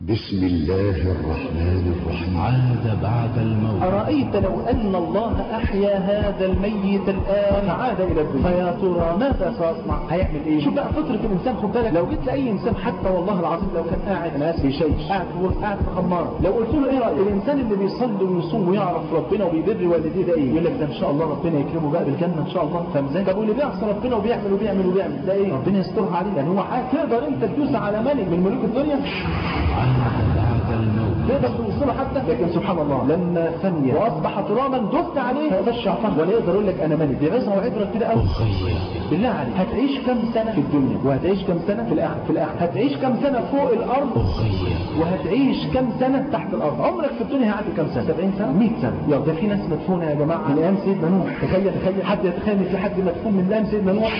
بسم الله الرحمن الرحيم عاد بعد الموت أرأيت لو أن الله أحيا هذا الميت الآن عاد إلى الدنيا فيا ترى ماذا سيصنع؟ هيعمل إيه؟ شوف بقى فطرة الإنسان خد بالك لو جيت لأي إنسان حتى والله العظيم لو كان قاعد ناس في شيء قاعد في غرفة قاعد في خمارة لو قلت له إيه رأيك؟ الإنسان اللي بيصلي ويصوم ويعرف ربنا وبيبر والديه ده إيه؟ يقول لك ده إن شاء الله ربنا يكرمه بقى بالجنة إن شاء الله فاهم إزاي؟ طب واللي بيعصي ربنا وبيعمل وبيعمل وبيعمل ده إيه؟ ربنا يسترها عليه لأن هو حاجة تقدر أنت تدوس على ملك من ملوك الدنيا عاد بعد الموت تقدر توصله حتى لكن سبحان الله لما فني واصبح ترابا دست عليه ما يقدرش يعترض ولا يقدر يقول لك انا ملك دي عظه وعبره كده قوي أخي بالله عليك هتعيش كم سنه في الدنيا وهتعيش كم سنه في الاخره في الاخره هتعيش كم سنه فوق الارض أخي وهتعيش كم سنه تحت الارض عمرك في الدنيا هيعدي كم سنه 70 سنه 100 سنه يا ده في ناس مدفونه يا جماعه من ايام سيدنا نوح تخيل تخيل حد يتخيل إن في حد مدفون من ايام سيدنا نوح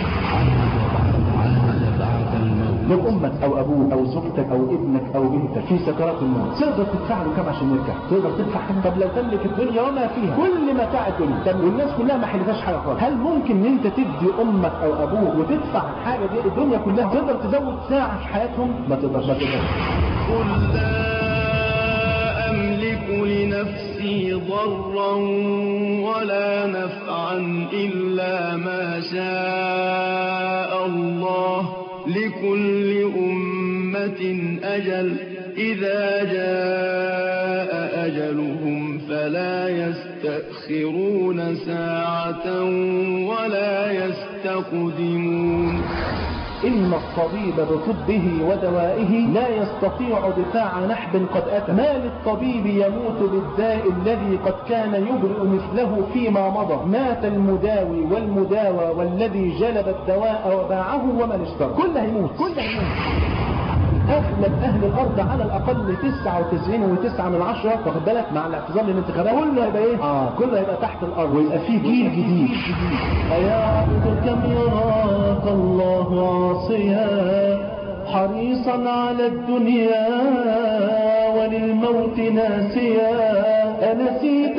عاد بعد الموت لو امك او ابوك او زوجتك او ابنك او بنتك في سكرات الموت تقدر تدفع له كام عشان يرجع تقدر تدفع كام طب لو تملك الدنيا وما فيها كل متاع الدنيا طب والناس كلها ما حلفاش حاجه خالص هل ممكن ان انت تدي امك او ابوك وتدفع الحاجه دي الدنيا كلها تقدر تزود ساعه في حياتهم ما تقدرش ما تقدرش قل لا أملك لنفسي ضرا ولا نفعا إلا ما شاء الله لكل أمة أجل إذا جاء أجلهم فلا يستأخرون ساعة ولا يستقدمون إن الطبيب بطبه ودوائه لا يستطيع دفاع نحب قد أتى ما للطبيب يموت بالداء الذي قد كان يبرئ مثله فيما مضى مات المداوي والمداوى والذي جلب الدواء وباعه ومن اشترى كل هيموت كل هيموت اغلب اهل الارض على الاقل 99 و9 من عشرة واخد بالك مع الاعتزال للانتخابات كله هيبقى ايه اه كله هيبقى تحت الارض ويبقى فيه جيل جديد يا عبد كم يراك الله عاصيا حريصا على الدنيا وللموت ناسيا أنسيت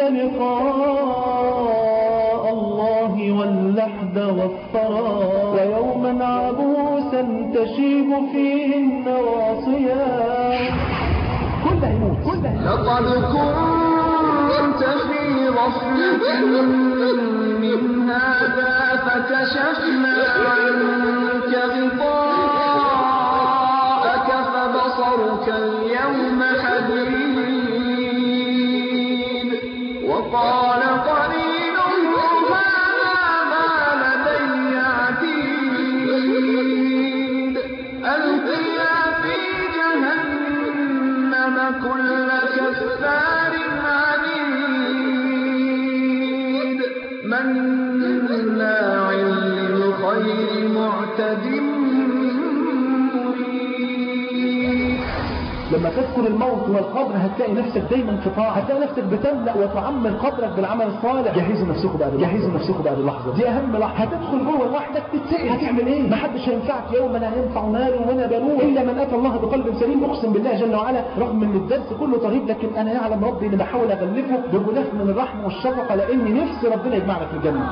لقاء الله واللحد والثرى ويوما عبوسا تشيب فيه النواصيا كل هيموت كل هيموت لقد كنت في غفلة من هذا فكشفنا عنك غطاءك فبصرك اليوم حديد وقال قرينه هذا ما لدي عتيد ألقيا في جهنم كل كفار عنيد مناع للخير معتد مريد لما تذكر الموت والقبر هتلاقي نفسك دايما في طاعه هتلاقي نفسك بتملا وتعمر قبرك بالعمل الصالح جهزوا نفسكم بقى جهزوا نفسكم بقى اللحظه دي اهم لحظه هتدخل جوه لوحدك تتسال هتعمل ايه محدش هينفعك يوم لا ينفع مال ولا بنون الا من اتى الله بقلب سليم اقسم بالله جل وعلا رغم ان الدرس كله ترهيب لكن انا يعلم ربي اني بحاول اغلفه بغلاف من الرحمه والشفقه لاني نفسي ربنا يجمعنا في الجنه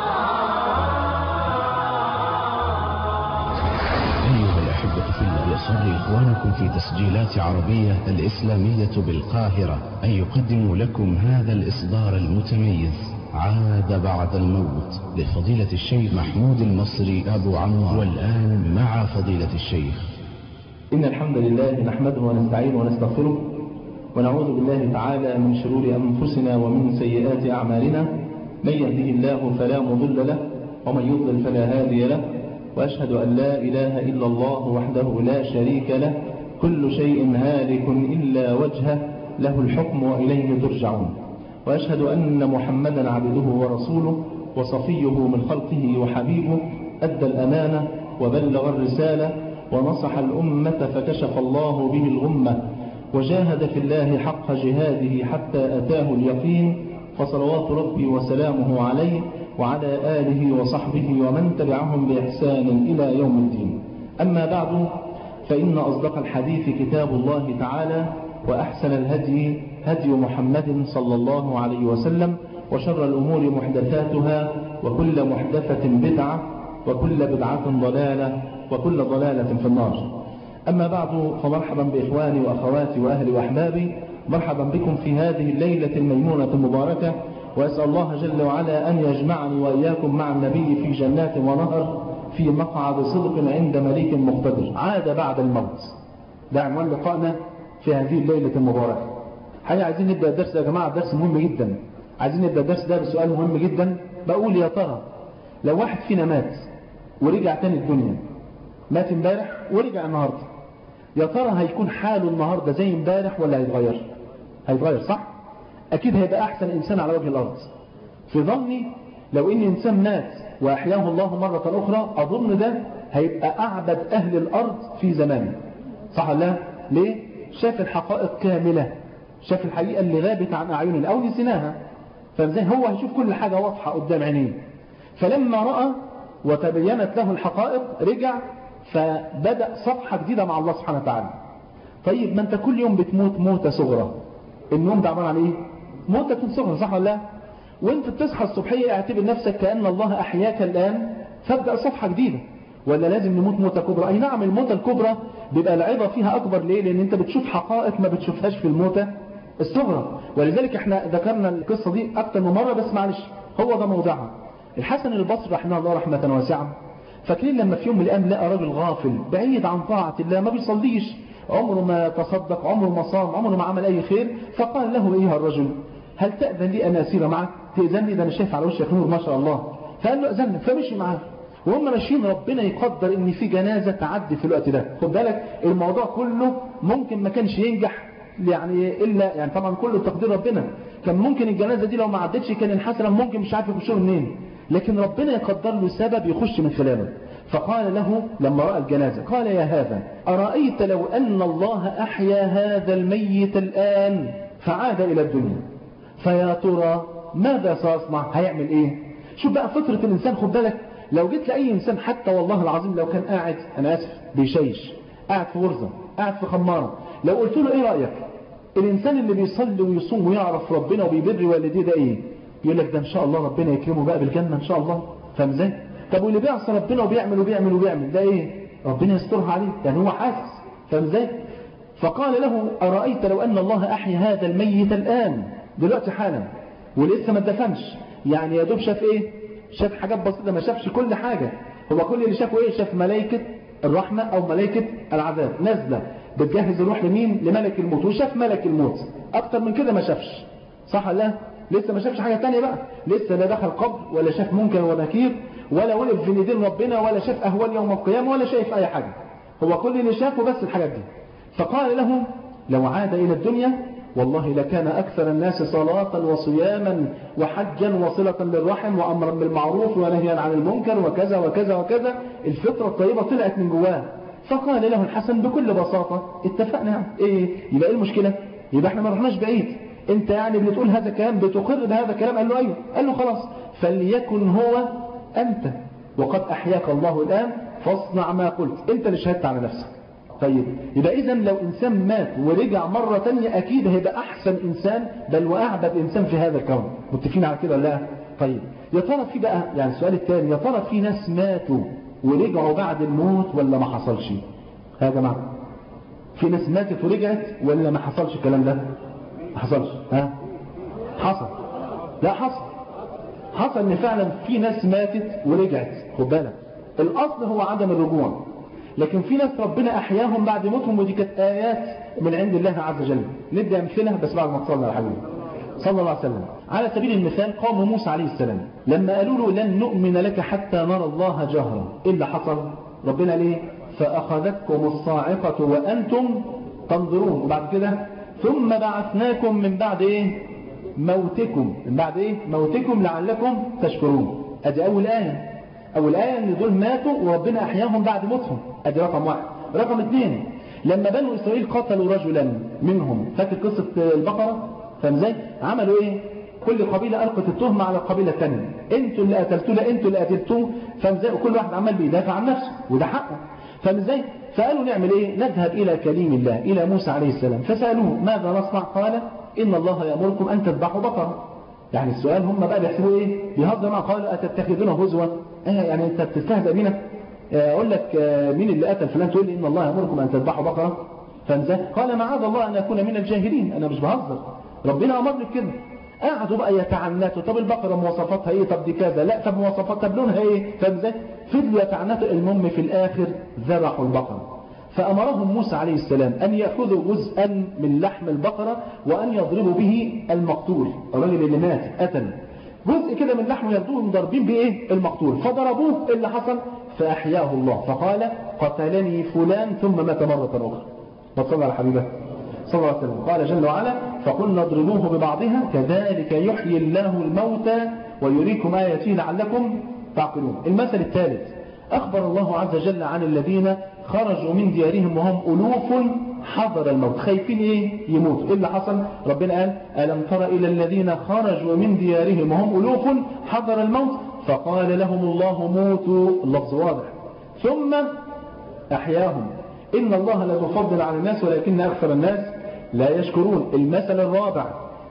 أيها الأحبة في الله يسر إخوانكم في تسجيلات عربية الإسلامية بالقاهرة أن يقدموا لكم هذا الإصدار المتميز عاد بعد الموت لفضيلة الشيخ محمود المصري أبو عمار والآن مع فضيلة الشيخ إن الحمد لله نحمده ونستعينه ونستغفره ونعوذ بالله تعالى من شرور أنفسنا ومن سيئات أعمالنا من يهده الله فلا مضل له ومن يضلل فلا هادي له وأشهد أن لا إله إلا الله وحده لا شريك له كل شيء هالك إلا وجهه له الحكم وإليه ترجعون وأشهد أن محمدا عبده ورسوله وصفيه من خلقه وحبيبه أدى الأمانة وبلغ الرسالة ونصح الأمة فكشف الله به الغمة وجاهد في الله حق جهاده حتى أتاه اليقين فصلوات ربي وسلامه عليه وعلى آله وصحبه ومن تبعهم بإحسان إلى يوم الدين أما بعد فإن أصدق الحديث كتاب الله تعالى وأحسن الهدي هدي محمد صلى الله عليه وسلم وشر الأمور محدثاتها وكل محدثة بدعة وكل بدعة ضلالة وكل ضلالة في النار أما بعد فمرحبا بإخواني وأخواتي وأهلي وأحبابي مرحبا بكم في هذه الليلة الميمونة المباركة وأسأل الله جل وعلا أن يجمعني وإياكم مع النبي في جنات ونهر في مقعد صدق عند مليك مقتدر عاد بعد الموت ده عنوان لقائنا في هذه الليلة المباركة حقيقة عايزين نبدأ الدرس يا جماعة درس مهم جدا عايزين نبدأ الدرس ده بسؤال مهم جدا بقول يا ترى لو واحد فينا مات ورجع تاني الدنيا مات امبارح ورجع النهارده يا ترى هيكون حاله النهارده زي امبارح ولا هيتغير هيتغير صح اكيد هيبقى احسن انسان على وجه الارض في ظني لو ان انسان مات واحياه الله مرة اخرى اظن ده هيبقى اعبد اهل الارض في زمانه صح ولا لا ليه شاف الحقائق كاملة شاف الحقيقة اللي غابت عن اعيننا او نسيناها فازاي هو هيشوف كل حاجة واضحة قدام عينيه فلما رأى وتبينت له الحقائق رجع فبدأ صفحة جديدة مع الله سبحانه وتعالى طيب ما انت كل يوم بتموت موتة صغرى النوم ده عبارة عن ايه موتة صغرى صح ولا لا وانت بتصحى الصبحية اعتبر نفسك كأن الله احياك الان فابدأ صفحة جديدة ولا لازم نموت موتة كبرى اي نعم الموتة الكبرى بيبقى العظة فيها اكبر ليه لان انت بتشوف حقائق ما بتشوفهاش في الموتة الصغرى ولذلك احنا ذكرنا القصة دي اكتر من مرة بس معلش هو ده موضعها الحسن البصري رحمه الله رحمة واسعة فاكرين لما في يوم من الايام لقى راجل غافل بعيد عن طاعة الله ما بيصليش عمره ما تصدق عمره ما صام عمره ما عمل اي خير فقال له ايها الرجل هل تأذن لي ان اسير معك تأذن لي ده انا شايف على وشك نور ما شاء الله فقال له اذن فمشي معاه وهم ماشيين ربنا يقدر ان في جنازة تعدي في الوقت ده خد بالك الموضوع كله ممكن ما كانش ينجح يعني الا يعني طبعا كله تقدير ربنا كان ممكن الجنازة دي لو ما عدتش كان الحسن ممكن مش عارف يخش منين لكن ربنا يقدر له سبب يخش من خلاله فقال له لما رأى الجنازة قال يا هذا أرأيت لو أن الله أحيا هذا الميت الآن فعاد إلى الدنيا فيا ترى ماذا سيصنع هيعمل إيه شوف بقى فطرة الإنسان خد بالك لو جيت لأي إنسان حتى والله العظيم لو كان قاعد أنا آسف بيشيش قاعد في غرزة قاعد في خمارة لو قلت له إيه رأيك الإنسان اللي بيصلي ويصوم ويعرف ربنا وبيبر والديه ده إيه يقول لك ده إن شاء الله ربنا يكرمه بقى بالجنة إن شاء الله فاهم ازاي طب واللي بيعصى ربنا وبيعمل وبيعمل وبيعمل ده ايه ربنا يسترها عليه يعني هو حاسس فاهم ازاي فقال له أرأيت لو أن الله أحيا هذا الميت الآن دلوقتي حالا ولسه ما اتدفنش يعني يا دوب شاف ايه شاف حاجات بسيطة ما شافش كل حاجة هو كل اللي شافه ايه شاف ملائكة الرحمة أو ملائكة العذاب نازلة بتجهز الروح لمين لملك الموت وشاف ملك الموت أكتر من كده ما شافش صح ولا لسه ما شافش حاجة تانية بقى لسه لا دخل قبر ولا شاف منكر ونكير ولا وقف في ايدين ربنا ولا شاف أهوال يوم القيامة ولا شايف أي حاجة هو كل اللي شافه بس الحاجات دي فقال له لو عاد إلى الدنيا والله لكان أكثر الناس صلاة وصياما وحجا وصلة للرحم وأمرا بالمعروف ونهيا عن المنكر وكذا وكذا وكذا الفطرة الطيبة طلعت من جواه فقال له الحسن بكل بساطة اتفقنا ايه يبقى ايه المشكلة يبقى احنا ما رحناش بعيد انت يعني بتقول هذا الكلام بتقر بهذا الكلام قال له ايوه قال له خلاص فليكن هو انت وقد احياك الله الان فاصنع ما قلت انت اللي شهدت على نفسك طيب يبقى اذا لو انسان مات ورجع مرة تانية اكيد هيبقى احسن انسان بل واعبد انسان في هذا الكون متفقين على كده ولا لا طيب يا ترى في بقى يعني السؤال الثاني يا ترى في ناس ماتوا ورجعوا بعد الموت ولا ما حصلش ها يا جماعه في ناس ماتت ورجعت ولا ما حصلش الكلام ده ما حصلش ها حصل لا حصل حصل ان فعلا في ناس ماتت ورجعت خد بالك الاصل هو عدم الرجوع لكن في ناس ربنا احياهم بعد موتهم ودي كانت ايات من عند الله عز وجل ندي امثله بس بعد ما تصلى على حبيبي صلى الله عليه وسلم على سبيل المثال قوم موسى عليه السلام لما قالوا له لن نؤمن لك حتى نرى الله جهرا ايه اللي حصل ربنا ليه فاخذتكم الصاعقه وانتم تنظرون وبعد كده ثم بعثناكم من بعد ايه موتكم من بعد ايه موتكم لعلكم تشكرون ادي اول ايه اول ايه ان دول ماتوا وربنا احياهم بعد موتهم ادي رقم واحد رقم اثنين لما بنو اسرائيل قتلوا رجلا منهم فاكر قصه البقره فاهم ازاي عملوا ايه كل قبيله القت التهمه على القبيله الثانيه انتوا اللي قتلتوه لا انتوا اللي قتلتوه فاهم ازاي وكل واحد عمال بيدافع عن نفسه وده حقه فاهم ازاي فقالوا نعمل ايه نذهب الى كليم الله الى موسى عليه السلام فسالوه ماذا نصنع قال ان الله يامركم ان تذبحوا بقره يعني السؤال هم بقى بيحسبوا ايه بيهزروا معه قالوا اتتخذونه هزوا ايه يعني انت بتستهزئ بينا اقول لك مين اللي قتل فلان تقول لي ان الله يامركم ان تذبحوا بقره فانزل قال معاذ الله ان اكون من الجاهلين انا مش بهزر ربنا امرني بكده قعدوا بقى يتعنتوا طب البقره مواصفاتها ايه طب دي كذا لا طب مواصفاتها طب لونها ايه فاهم ازاي فضلوا يتعنتوا المهم في الاخر ذبحوا البقره فأمرهم موسى عليه السلام أن يأخذوا جزءا من لحم البقرة وأن يضربوا به المقتول الراجل اللي مات قتل جزء كده من لحمه ياخدوه ضاربين بايه المقتول فضربوه اللي حصل فأحياه الله فقال قتلني فلان ثم مات مرة أخرى وصلى على حبيبه صلى الله عليه وسلم قال جل وعلا فقلنا اضربوه ببعضها كذلك يحيي الله الموتى ويريكم آياته لعلكم تعقلون المثل الثالث أخبر الله عز وجل عن الذين خرجوا من ديارهم وهم ألوف حضر الموت خايفين إيه يموت إيه اللي حصل ربنا قال ألم تر إلى الذين خرجوا من ديارهم وهم ألوف حضر الموت فقال لهم الله موتوا اللفظ واضح ثم أحياهم إن الله لا تفضل على الناس ولكن أكثر الناس لا يشكرون المثل الرابع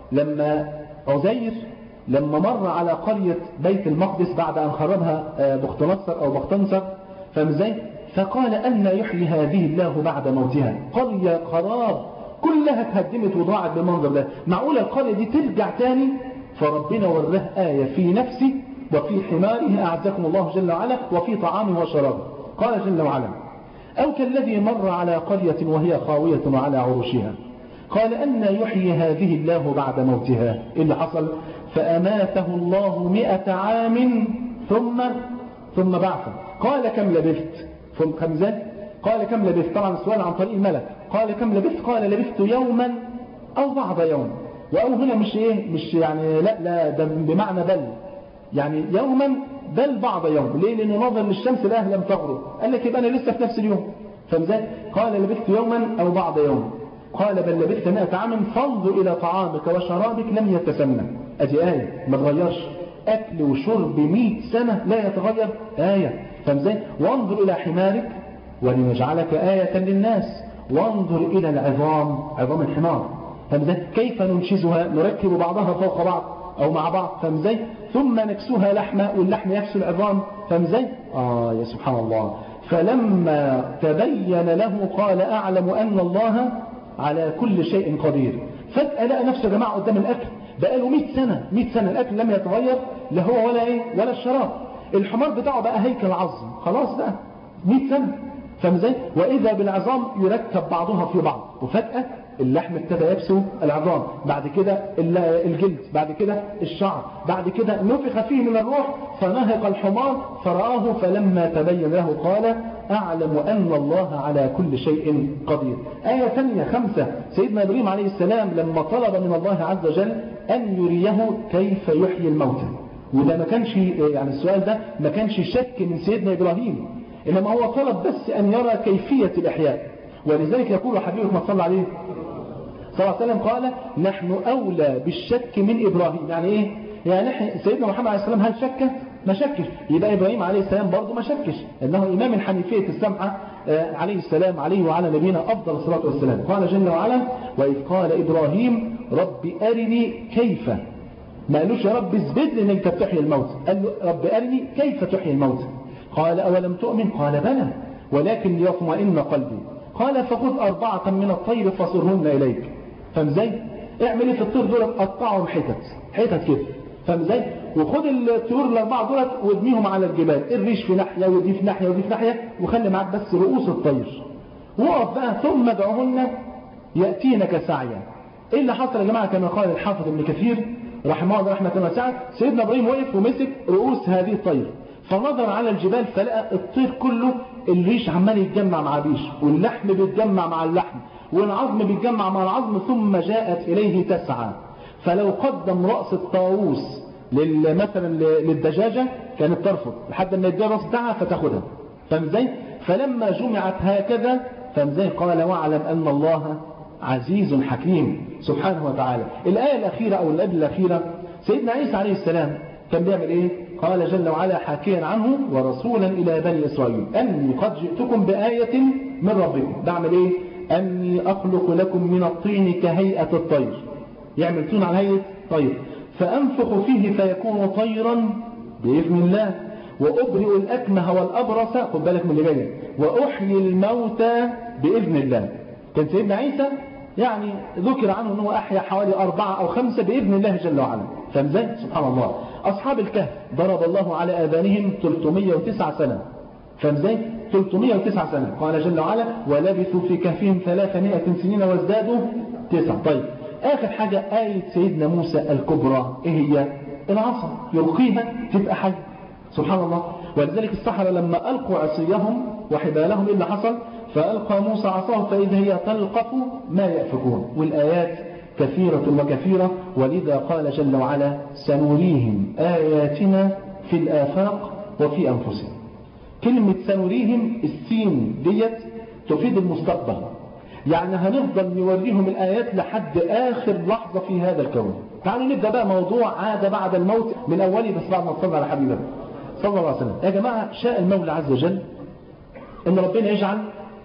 لما عزير لما مر على قرية بيت المقدس بعد أن خربها بخت نصر أو بخت نصر فاهم ازاي؟ فقال أن يحيي هذه الله بعد موتها قرية خراب كلها اتهدمت وضاعت بالمنظر ده معقولة القرية دي ترجع تاني فربنا وراه آية في نفسه وفي حماره أعزكم الله جل وعلا وفي طعامه وشرابه قال جل وعلا أو كالذي مر على قرية وهي خاوية على عروشها قال أن يحيي هذه الله بعد موتها إيه اللي حصل فأماته الله مئة عام ثم ثم بعثه قال كم لبثت ثم خمسة قال كم لبثت طبعا السؤال عن طريق الملك قال كم لبثت قال لبثت يوما أو بعض يوم وأو هنا مش إيه مش يعني لا لا ده بمعنى بل يعني يوما بل بعض يوم ليه لأنه نظر للشمس الآن لم تغرب قال لك يبقى أنا لسه في نفس اليوم فمزاج قال لبثت يوما أو بعض يوم قال بل لبثت مئة عام فانظر إلى طعامك وشرابك لم يتسنى أدي آية ما تغيرش أكل وشرب مئة سنة لا يتغير آية فمزاج وانظر إلى حمارك ولنجعلك آية للناس وانظر إلى العظام عظام الحمار فمزاج كيف ننشزها نركب بعضها فوق بعض أو مع بعض فمزاج ثم نكسوها لحمة واللحم يكسو العظام فمزاج آه يا سبحان الله فلما تبين له قال أعلم أن الله على كل شيء قدير فجأة لقى نفسه يا جماعة قدام الأكل بقاله 100 سنة 100 سنة الأكل لم يتغير لا هو ولا إيه ولا الشراب الحمار بتاعه بقى هيكل عظم خلاص بقى 100 سنة فاهم ازاي واذا بالعظام يركب بعضها في بعض وفجأة اللحم ابتدى يكسو العظام بعد كده الجلد بعد كده الشعر بعد كده نفخ فيه من الروح فنهق الحمار فرآه فلما تبين له قال أعلم أن الله على كل شيء قدير آية ثانية خمسة سيدنا إبراهيم عليه السلام لما طلب من الله عز وجل أن يريه كيف يحيي الموتى وده ما كانش يعني السؤال ده ما كانش شك من سيدنا إبراهيم إنما هو طلب بس أن يرى كيفية الإحياء ولذلك يقول حبيبك ما صلى عليه صلى الله عليه وسلم قال نحن أولى بالشك من إبراهيم يعني إيه؟ يعني سيدنا محمد عليه السلام هل شك؟ ما شكش يبقى إبراهيم عليه السلام برضه ما شكش إنه إمام الحنيفية السمحة عليه السلام عليه وعلى نبينا أفضل الصلاة والسلام قال جل وعلا وإذ قال إبراهيم رب أرني كيف ما قالوش يا رب اثبت لي انك تحيي الموت قال له رب أرني كيف تحيي الموت قال أولم تؤمن قال بلى ولكن ليطمئن قلبي قال فخذ أربعة من الطير فصرهن إليك فاهم ازاي؟ اعمل ايه في الطير دول قطعهم حتت حتت كده فاهم ازاي؟ وخد الطيور الأربعة دولت وارميهم على الجبال الريش في ناحية ودي في ناحية ودي في ناحية وخلي معاك بس رؤوس الطير وقف بقى ثم ادعوهن يأتينك سعيا ايه اللي حصل يا جماعة كما قال الحافظ ابن كثير رحمه الله رحمة واسعة سيدنا ابراهيم وقف ومسك رؤوس هذه الطير فنظر على الجبال فلقى الطير كله الريش عمال يتجمع مع الريش واللحم بيتجمع مع اللحم والعظم بيتجمع مع العظم ثم جاءت إليه تسعى فلو قدم رأس الطاووس مثلا للدجاجة كانت ترفض لحد ما يديها الرأس بتاعها فتاخدها فاهم ازاي؟ فلما جمعت هكذا فاهم ازاي؟ قال واعلم أن الله عزيز حكيم سبحانه وتعالى الآية الأخيرة أو الآية الأخيرة سيدنا عيسى عليه السلام كان بيعمل إيه؟ قال جل وعلا حاكيا عنه ورسولا إلى بني إسرائيل أني قد جئتكم بآية من ربكم بعمل إيه؟ أني أخلق لكم من الطين كهيئة الطير يعمل طين على هيئة طير فأنفخ فيه فيكون طيرا بإذن الله وأبرئ الأكمه والأبرص خد بالك من اللي جاي وأحيي الموتى بإذن الله كان سيدنا عيسى يعني ذكر عنه أنه أحيا حوالي أربعة أو خمسة بإذن الله جل وعلا فاهم ازاي؟ سبحان الله أصحاب الكهف ضرب الله على آذانهم 309 سنة فاهم ازاي؟ 309 سنة قال جل وعلا ولبثوا في كهفهم 300 سنين وازدادوا تسعة طيب آخر حاجة آية سيدنا موسى الكبرى إيه هي؟ العصا يلقيها تبقى حي سبحان الله ولذلك السحرة لما ألقوا عصيهم وحبالهم إيه اللي حصل فألقى موسى عصاه فإذا هي تلقف ما يأفكون والآيات كثيرة وكثيرة ولذا قال جل وعلا سنريهم آياتنا في الآفاق وفي أنفسهم كلمة سنريهم السين ديت تفيد المستقبل يعني هنفضل نوريهم الآيات لحد آخر لحظة في هذا الكون تعالوا نبدأ بقى موضوع عاد بعد الموت من أوله بس بعد ما تصلى على حبيبنا صلى الله عليه وسلم يا جماعة شاء المولى عز وجل ان ربنا يجعل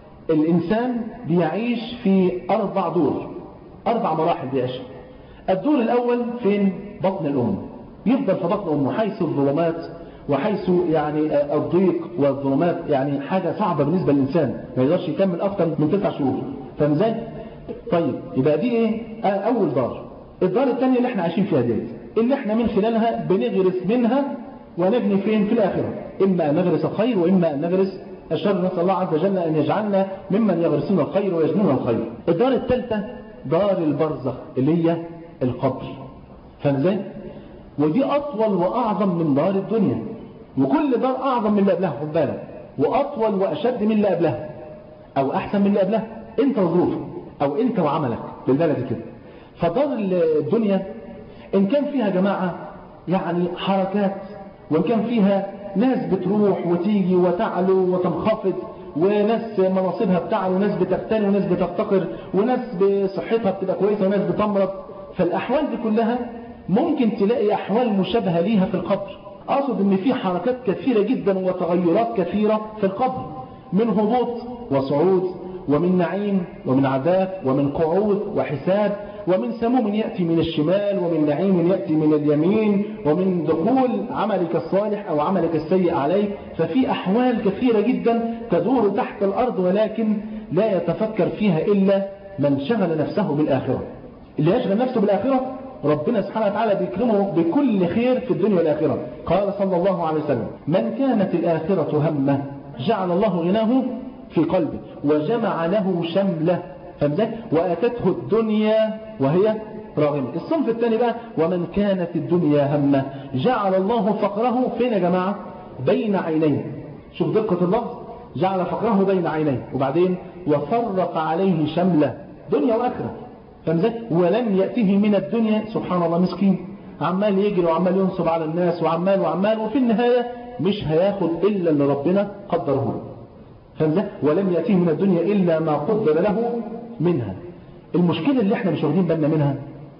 الإنسان بيعيش في أربع دور أربع مراحل بيعيش الدور الأول فين بطن الأم يفضل في بطن أمه حيث الظلمات وحيث يعني الضيق والظلمات يعني حاجة صعبة بالنسبة للإنسان ما يقدرش يكمل أكتر من تسع شهور فاهم ازاي؟ طيب يبقى دي إيه؟ أول دار الدار الثانية اللي احنا عايشين فيها ديت اللي احنا من خلالها بنغرس منها ونبني فين في الآخرة إما أن نغرس الخير وإما أن نغرس الشر نسأل الله عز وجل أن يجعلنا ممن يغرسون الخير ويجنون الخير الدار الثالثة دار البرزخ اللي هي القبر فاهم ازاي؟ ودي أطول وأعظم من دار الدنيا وكل دار أعظم من اللي قبلها خد بالك وأطول وأشد من اللي قبلها أو أحسن من اللي قبلها أنت وظروفك أو أنت وعملك بالبلد كده فدار الدنيا إن كان فيها جماعة يعني حركات وإن كان فيها ناس بتروح وتيجي وتعلو وتنخفض وناس مناصبها بتعلو وناس بتغتني وناس بتفتقر وناس بصحتها بتبقى كويسة وناس بتمرض فالأحوال دي كلها ممكن تلاقي أحوال مشابهة ليها في القبر أقصد أن في حركات كثيرة جدا وتغيرات كثيرة في القبر من هبوط وصعود ومن نعيم ومن عذاب ومن قعود وحساب ومن سموم يأتي من الشمال ومن نعيم يأتي من اليمين ومن دخول عملك الصالح أو عملك السيء عليك ففي أحوال كثيرة جدا تدور تحت الأرض ولكن لا يتفكر فيها إلا من شغل نفسه بالآخرة اللي يشغل نفسه بالآخرة ربنا سبحانه وتعالى بيكرمه بكل خير في الدنيا والآخرة قال صلى الله عليه وسلم من كانت الآخرة همه جعل الله غناه في قلبه وجمع له شمله فمزاج وآتته الدنيا وهي راغمة الصنف الثاني بقى ومن كانت الدنيا همه جعل الله فقره فين يا جماعة بين عينيه شوف دقة الله جعل فقره بين عينيه وبعدين وفرق عليه شمله دنيا وآخرة فمزاج ولم يأته من الدنيا سبحان الله مسكين عمال يجري وعمال ينصب على الناس وعمال وعمال وفي النهاية مش هياخد إلا اللي ربنا قدره له فمزاج ولم يأتيه من الدنيا إلا ما قدر له منها المشكلة اللي احنا مش واخدين بالنا منها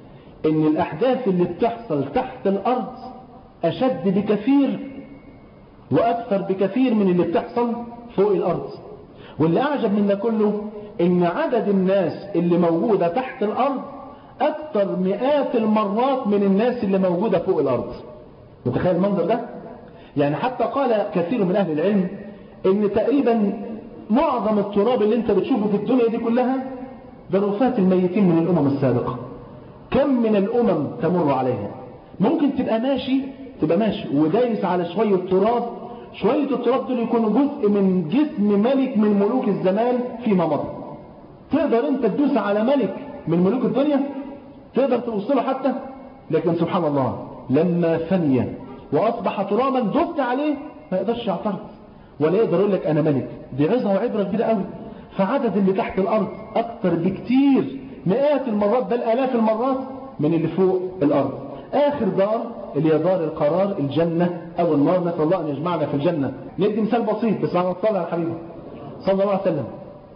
ان الاحداث اللي بتحصل تحت الارض اشد بكثير واكثر بكثير من اللي بتحصل فوق الارض واللي اعجب من ده كله ان عدد الناس اللي موجودة تحت الارض اكثر مئات المرات من الناس اللي موجودة فوق الارض متخيل المنظر ده يعني حتى قال كثير من اهل العلم ان تقريبا معظم التراب اللي انت بتشوفه في الدنيا دي كلها ده رفات الميتين من الأمم السابقة كم من الأمم تمر عليها ممكن تبقى ماشي تبقى ماشي ودايس على شوية تراب شوية التراب دول يكونوا جزء من جسم ملك من ملوك الزمان فيما مضى تقدر انت تدوس على ملك من ملوك الدنيا تقدر توصله حتى لكن سبحان الله لما فني وأصبح ترابا دست عليه ما يقدرش يعترض ولا يقدر يقول لك أنا ملك دي عظة وعبرة كبيرة قوي فعدد اللي تحت الأرض أكثر بكتير مئات المرات بل آلاف المرات من اللي فوق الأرض آخر دار اللي هي دار القرار الجنة أو النار نسأل الله أن يجمعنا في الجنة ندي مثال بسيط بس أنا أطلع على حبيبي صلى الله عليه وسلم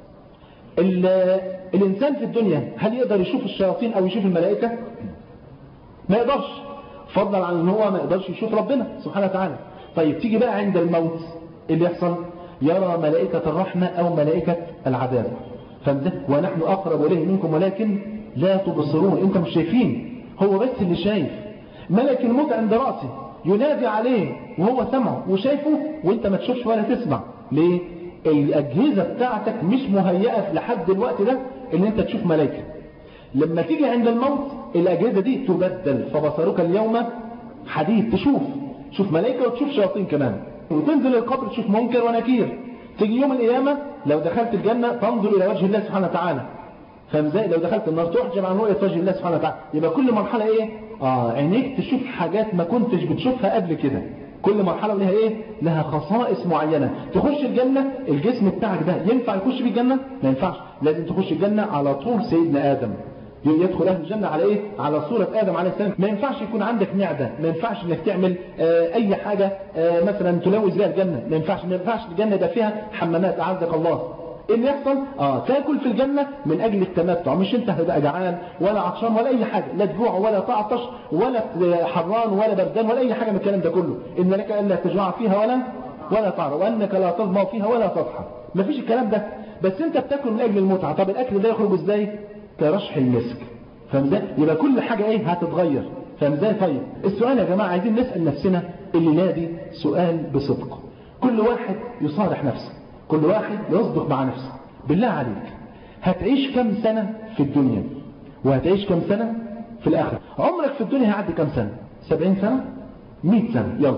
الإنسان في الدنيا هل يقدر يشوف الشياطين أو يشوف الملائكة ما يقدرش فضلا عن ان هو ما يقدرش يشوف ربنا سبحانه وتعالى طيب تيجي بقى عند الموت اللي يحصل يرى ملائكة الرحمة أو ملائكة العذاب فده ونحن أقرب إليه منكم ولكن لا تبصرون أنت مش شايفين هو بس اللي شايف ملك الموت عند رأسه ينادي عليه وهو سمعه وشايفه وانت ما تشوفش ولا تسمع ليه الاجهزه بتاعتك مش مهيئه لحد الوقت ده ان انت تشوف ملائكه لما تيجي عند الموت الاجهزه دي تبدل فبصرك اليوم حديد تشوف تشوف ملائكه وتشوف شياطين كمان وتنزل القبر تشوف منكر ونكير تيجي يوم القيامه لو دخلت الجنه تنظر الى وجه الله سبحانه وتعالى فاهم ازاي لو دخلت النار تحجب عن رؤيه وجه الله سبحانه وتعالى يبقى كل مرحله ايه اه عينيك تشوف حاجات ما كنتش بتشوفها قبل كده كل مرحله لها ايه لها خصائص معينه تخش الجنه الجسم بتاعك ده ينفع يخش في الجنه ما ينفعش لازم تخش الجنه على طول سيدنا ادم يدخل اهل الجنه على ايه على صوره ادم عليه السلام ما ينفعش يكون عندك معده ما ينفعش انك تعمل آه اي حاجه آه مثلا تلوث بها الجنه ما ينفعش ما ينفعش الجنه ده فيها حمامات اعزك الله ايه اللي يحصل اه تاكل في الجنه من اجل التمتع مش انت هتبقى جعان ولا عطشان ولا اي حاجه لا تجوع ولا تعطش ولا حران ولا بردان ولا اي حاجه من الكلام ده كله ان لك الا تجوع فيها ولا ولا تعرى وانك لا تظمأ فيها ولا تضحى مفيش الكلام ده بس انت بتاكل من اجل المتعه طب الاكل ده يخرج ازاي كرشح المسك فاهم ازاي يبقى كل حاجه ايه هتتغير فاهم ازاي طيب السؤال يا جماعه عايزين نسال نفسنا الليله دي سؤال بصدق كل واحد يصارح نفسه كل واحد يصدق مع نفسه بالله عليك هتعيش كم سنه في الدنيا وهتعيش كم سنه في الاخره عمرك في الدنيا هيعدي كم سنه 70 سنه 100 سنه يلا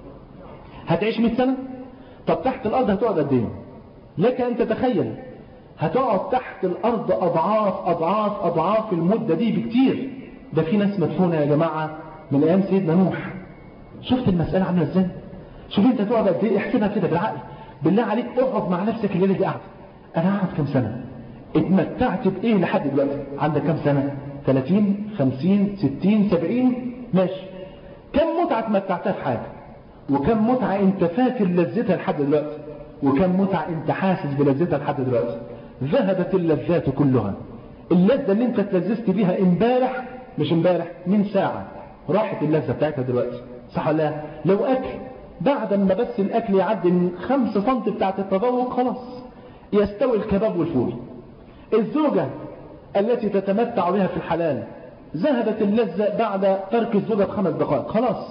هتعيش 100 سنه طب تحت الارض هتقعد قد ايه لك ان تتخيل هتقعد تحت الأرض أضعاف أضعاف أضعاف المدة دي بكتير ده في ناس مدفونة يا جماعة من أيام سيدنا نوح شفت المسألة عاملة ازاي شوف انت تقعد قد ايه احسبها كده بالعقل بالله عليك اقعد مع نفسك الليلة دي قاعدة انا هقعد كام سنة اتمتعت بايه لحد دلوقتي عندك كام سنة 30 50 60 70 ماشي كم متعة اتمتعتها في حياتك وكم متعة انت فاكر لذتها لحد دلوقتي وكم متعة انت حاسس بلذتها لحد دلوقتي ذهبت اللذات كلها اللذة اللي انت تلذذت بيها امبارح مش امبارح من ساعة راحت اللذة بتاعتها دلوقتي صح ولا لا لو اكل بعد ما بس الاكل يعدي من 5 سم بتاعت التذوق خلاص يستوي الكباب والفول الزوجة التي تتمتع بها في الحلال ذهبت اللذة بعد ترك الزوجة بخمس دقائق خلاص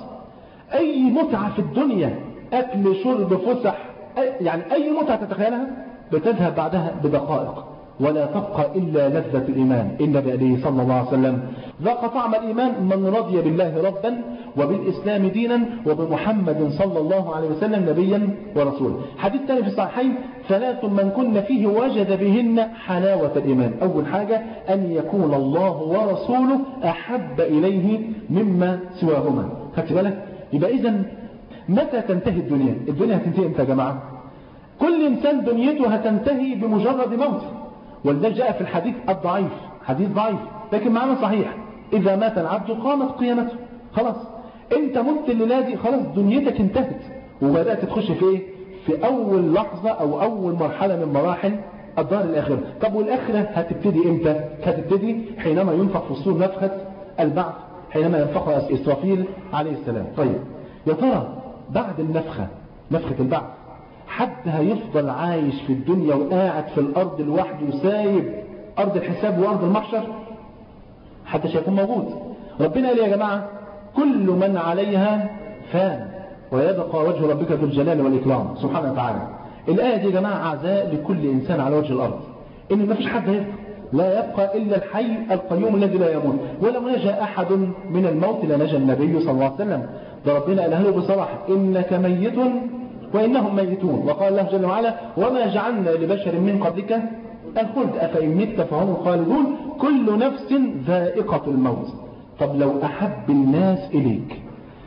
اي متعة في الدنيا اكل شرب فسح يعني اي متعة تتخيلها بتذهب بعدها بدقائق ولا تبقى إلا لذة الإيمان النبي عليه صلى الله عليه وسلم ذاق طعم الإيمان من رضي بالله ربا وبالإسلام دينا وبمحمد صلى الله عليه وسلم نبيا ورسولا حديث ثاني في الصحيحين ثلاث من كن فيه وجد بهن حلاوة الإيمان أول حاجة أن يكون الله ورسوله أحب إليه مما سواهما خدت بالك يبقى إذا متى تنتهي الدنيا الدنيا هتنتهي امتى يا جماعة كل إنسان دنيته هتنتهي بمجرد موته ولذلك جاء في الحديث الضعيف حديث ضعيف لكن معنى صحيح إذا مات العبد قامت قيامته خلاص أنت مت الليلة دي خلاص دنيتك انتهت وبدأت تخش في إيه؟ في أول لحظة أو أول مرحلة من مراحل الدار الآخرة طب والآخرة هتبتدي إمتى؟ هتبتدي حينما ينفخ في الصور نفخة البعث حينما ينفخها إسرافيل عليه السلام طيب يا ترى بعد النفخة نفخة البعث حد هيفضل عايش في الدنيا وقاعد في الأرض لوحده سايب أرض الحساب وأرض المحشر حتى هيكون موجود ربنا قال يا جماعة كل من عليها فان ويبقى وجه ربك ذو الجلال والإكرام سبحانه وتعالى الآية دي يا جماعة عزاء لكل إنسان على وجه الأرض إن ما فيش حد هيبقى لا يبقى إلا الحي القيوم الذي لا يموت ولو نجا أحد من الموت لنجا النبي صلى الله عليه وسلم ده ربنا قال له بصراحة إنك ميت وإنهم ميتون وقال الله جل وعلا وما جعلنا لبشر من قبلك الخلد أفإن مت فهم خالدون كل نفس ذائقة الموت طب لو أحب الناس إليك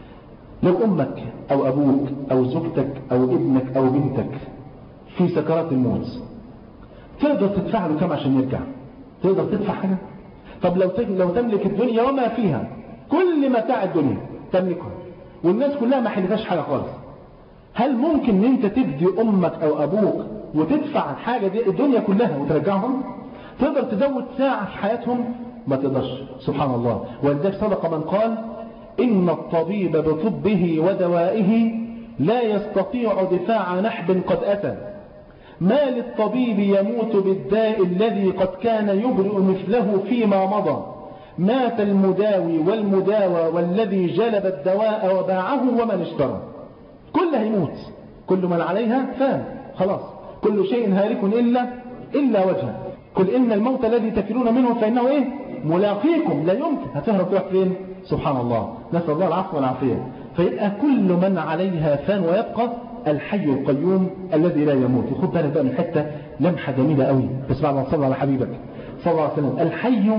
لو أمك أو أبوك أو زوجتك أو ابنك أو بنتك في سكرات الموت تقدر تدفع له كم عشان يرجع تقدر تدفع حاجة طب لو لو تملك الدنيا وما فيها كل متاع الدنيا تملكها والناس كلها ما حلفاش حاجة خالص هل ممكن ان انت تدي امك او ابوك وتدفع الحاجة دي الدنيا كلها وترجعهم تقدر تزود ساعة في حياتهم ما تقدرش سبحان الله ولذلك صدق من قال إن الطبيب بطبه ودوائه لا يستطيع دفاع نحب قد أتى ما للطبيب يموت بالداء الذي قد كان يبرئ مثله فيما مضى مات المداوي والمداوى والذي جلب الدواء وباعه ومن اشترى كل هيموت كل من عليها فان خلاص كل شيء هالك إلا إلا وجهه قل إن الموت الذي تفرون منه فإنه إيه ملاقيكم لا يمكن هتهرب تروح فين سبحان الله نسأل الله العفو والعافية فيبقى كل من عليها فان ويبقى الحي القيوم الذي لا يموت وخد بالك بقى من حتة لمحة جميلة قوي بسمع الله صلى على حبيبك صلى الله عليه وسلم الحي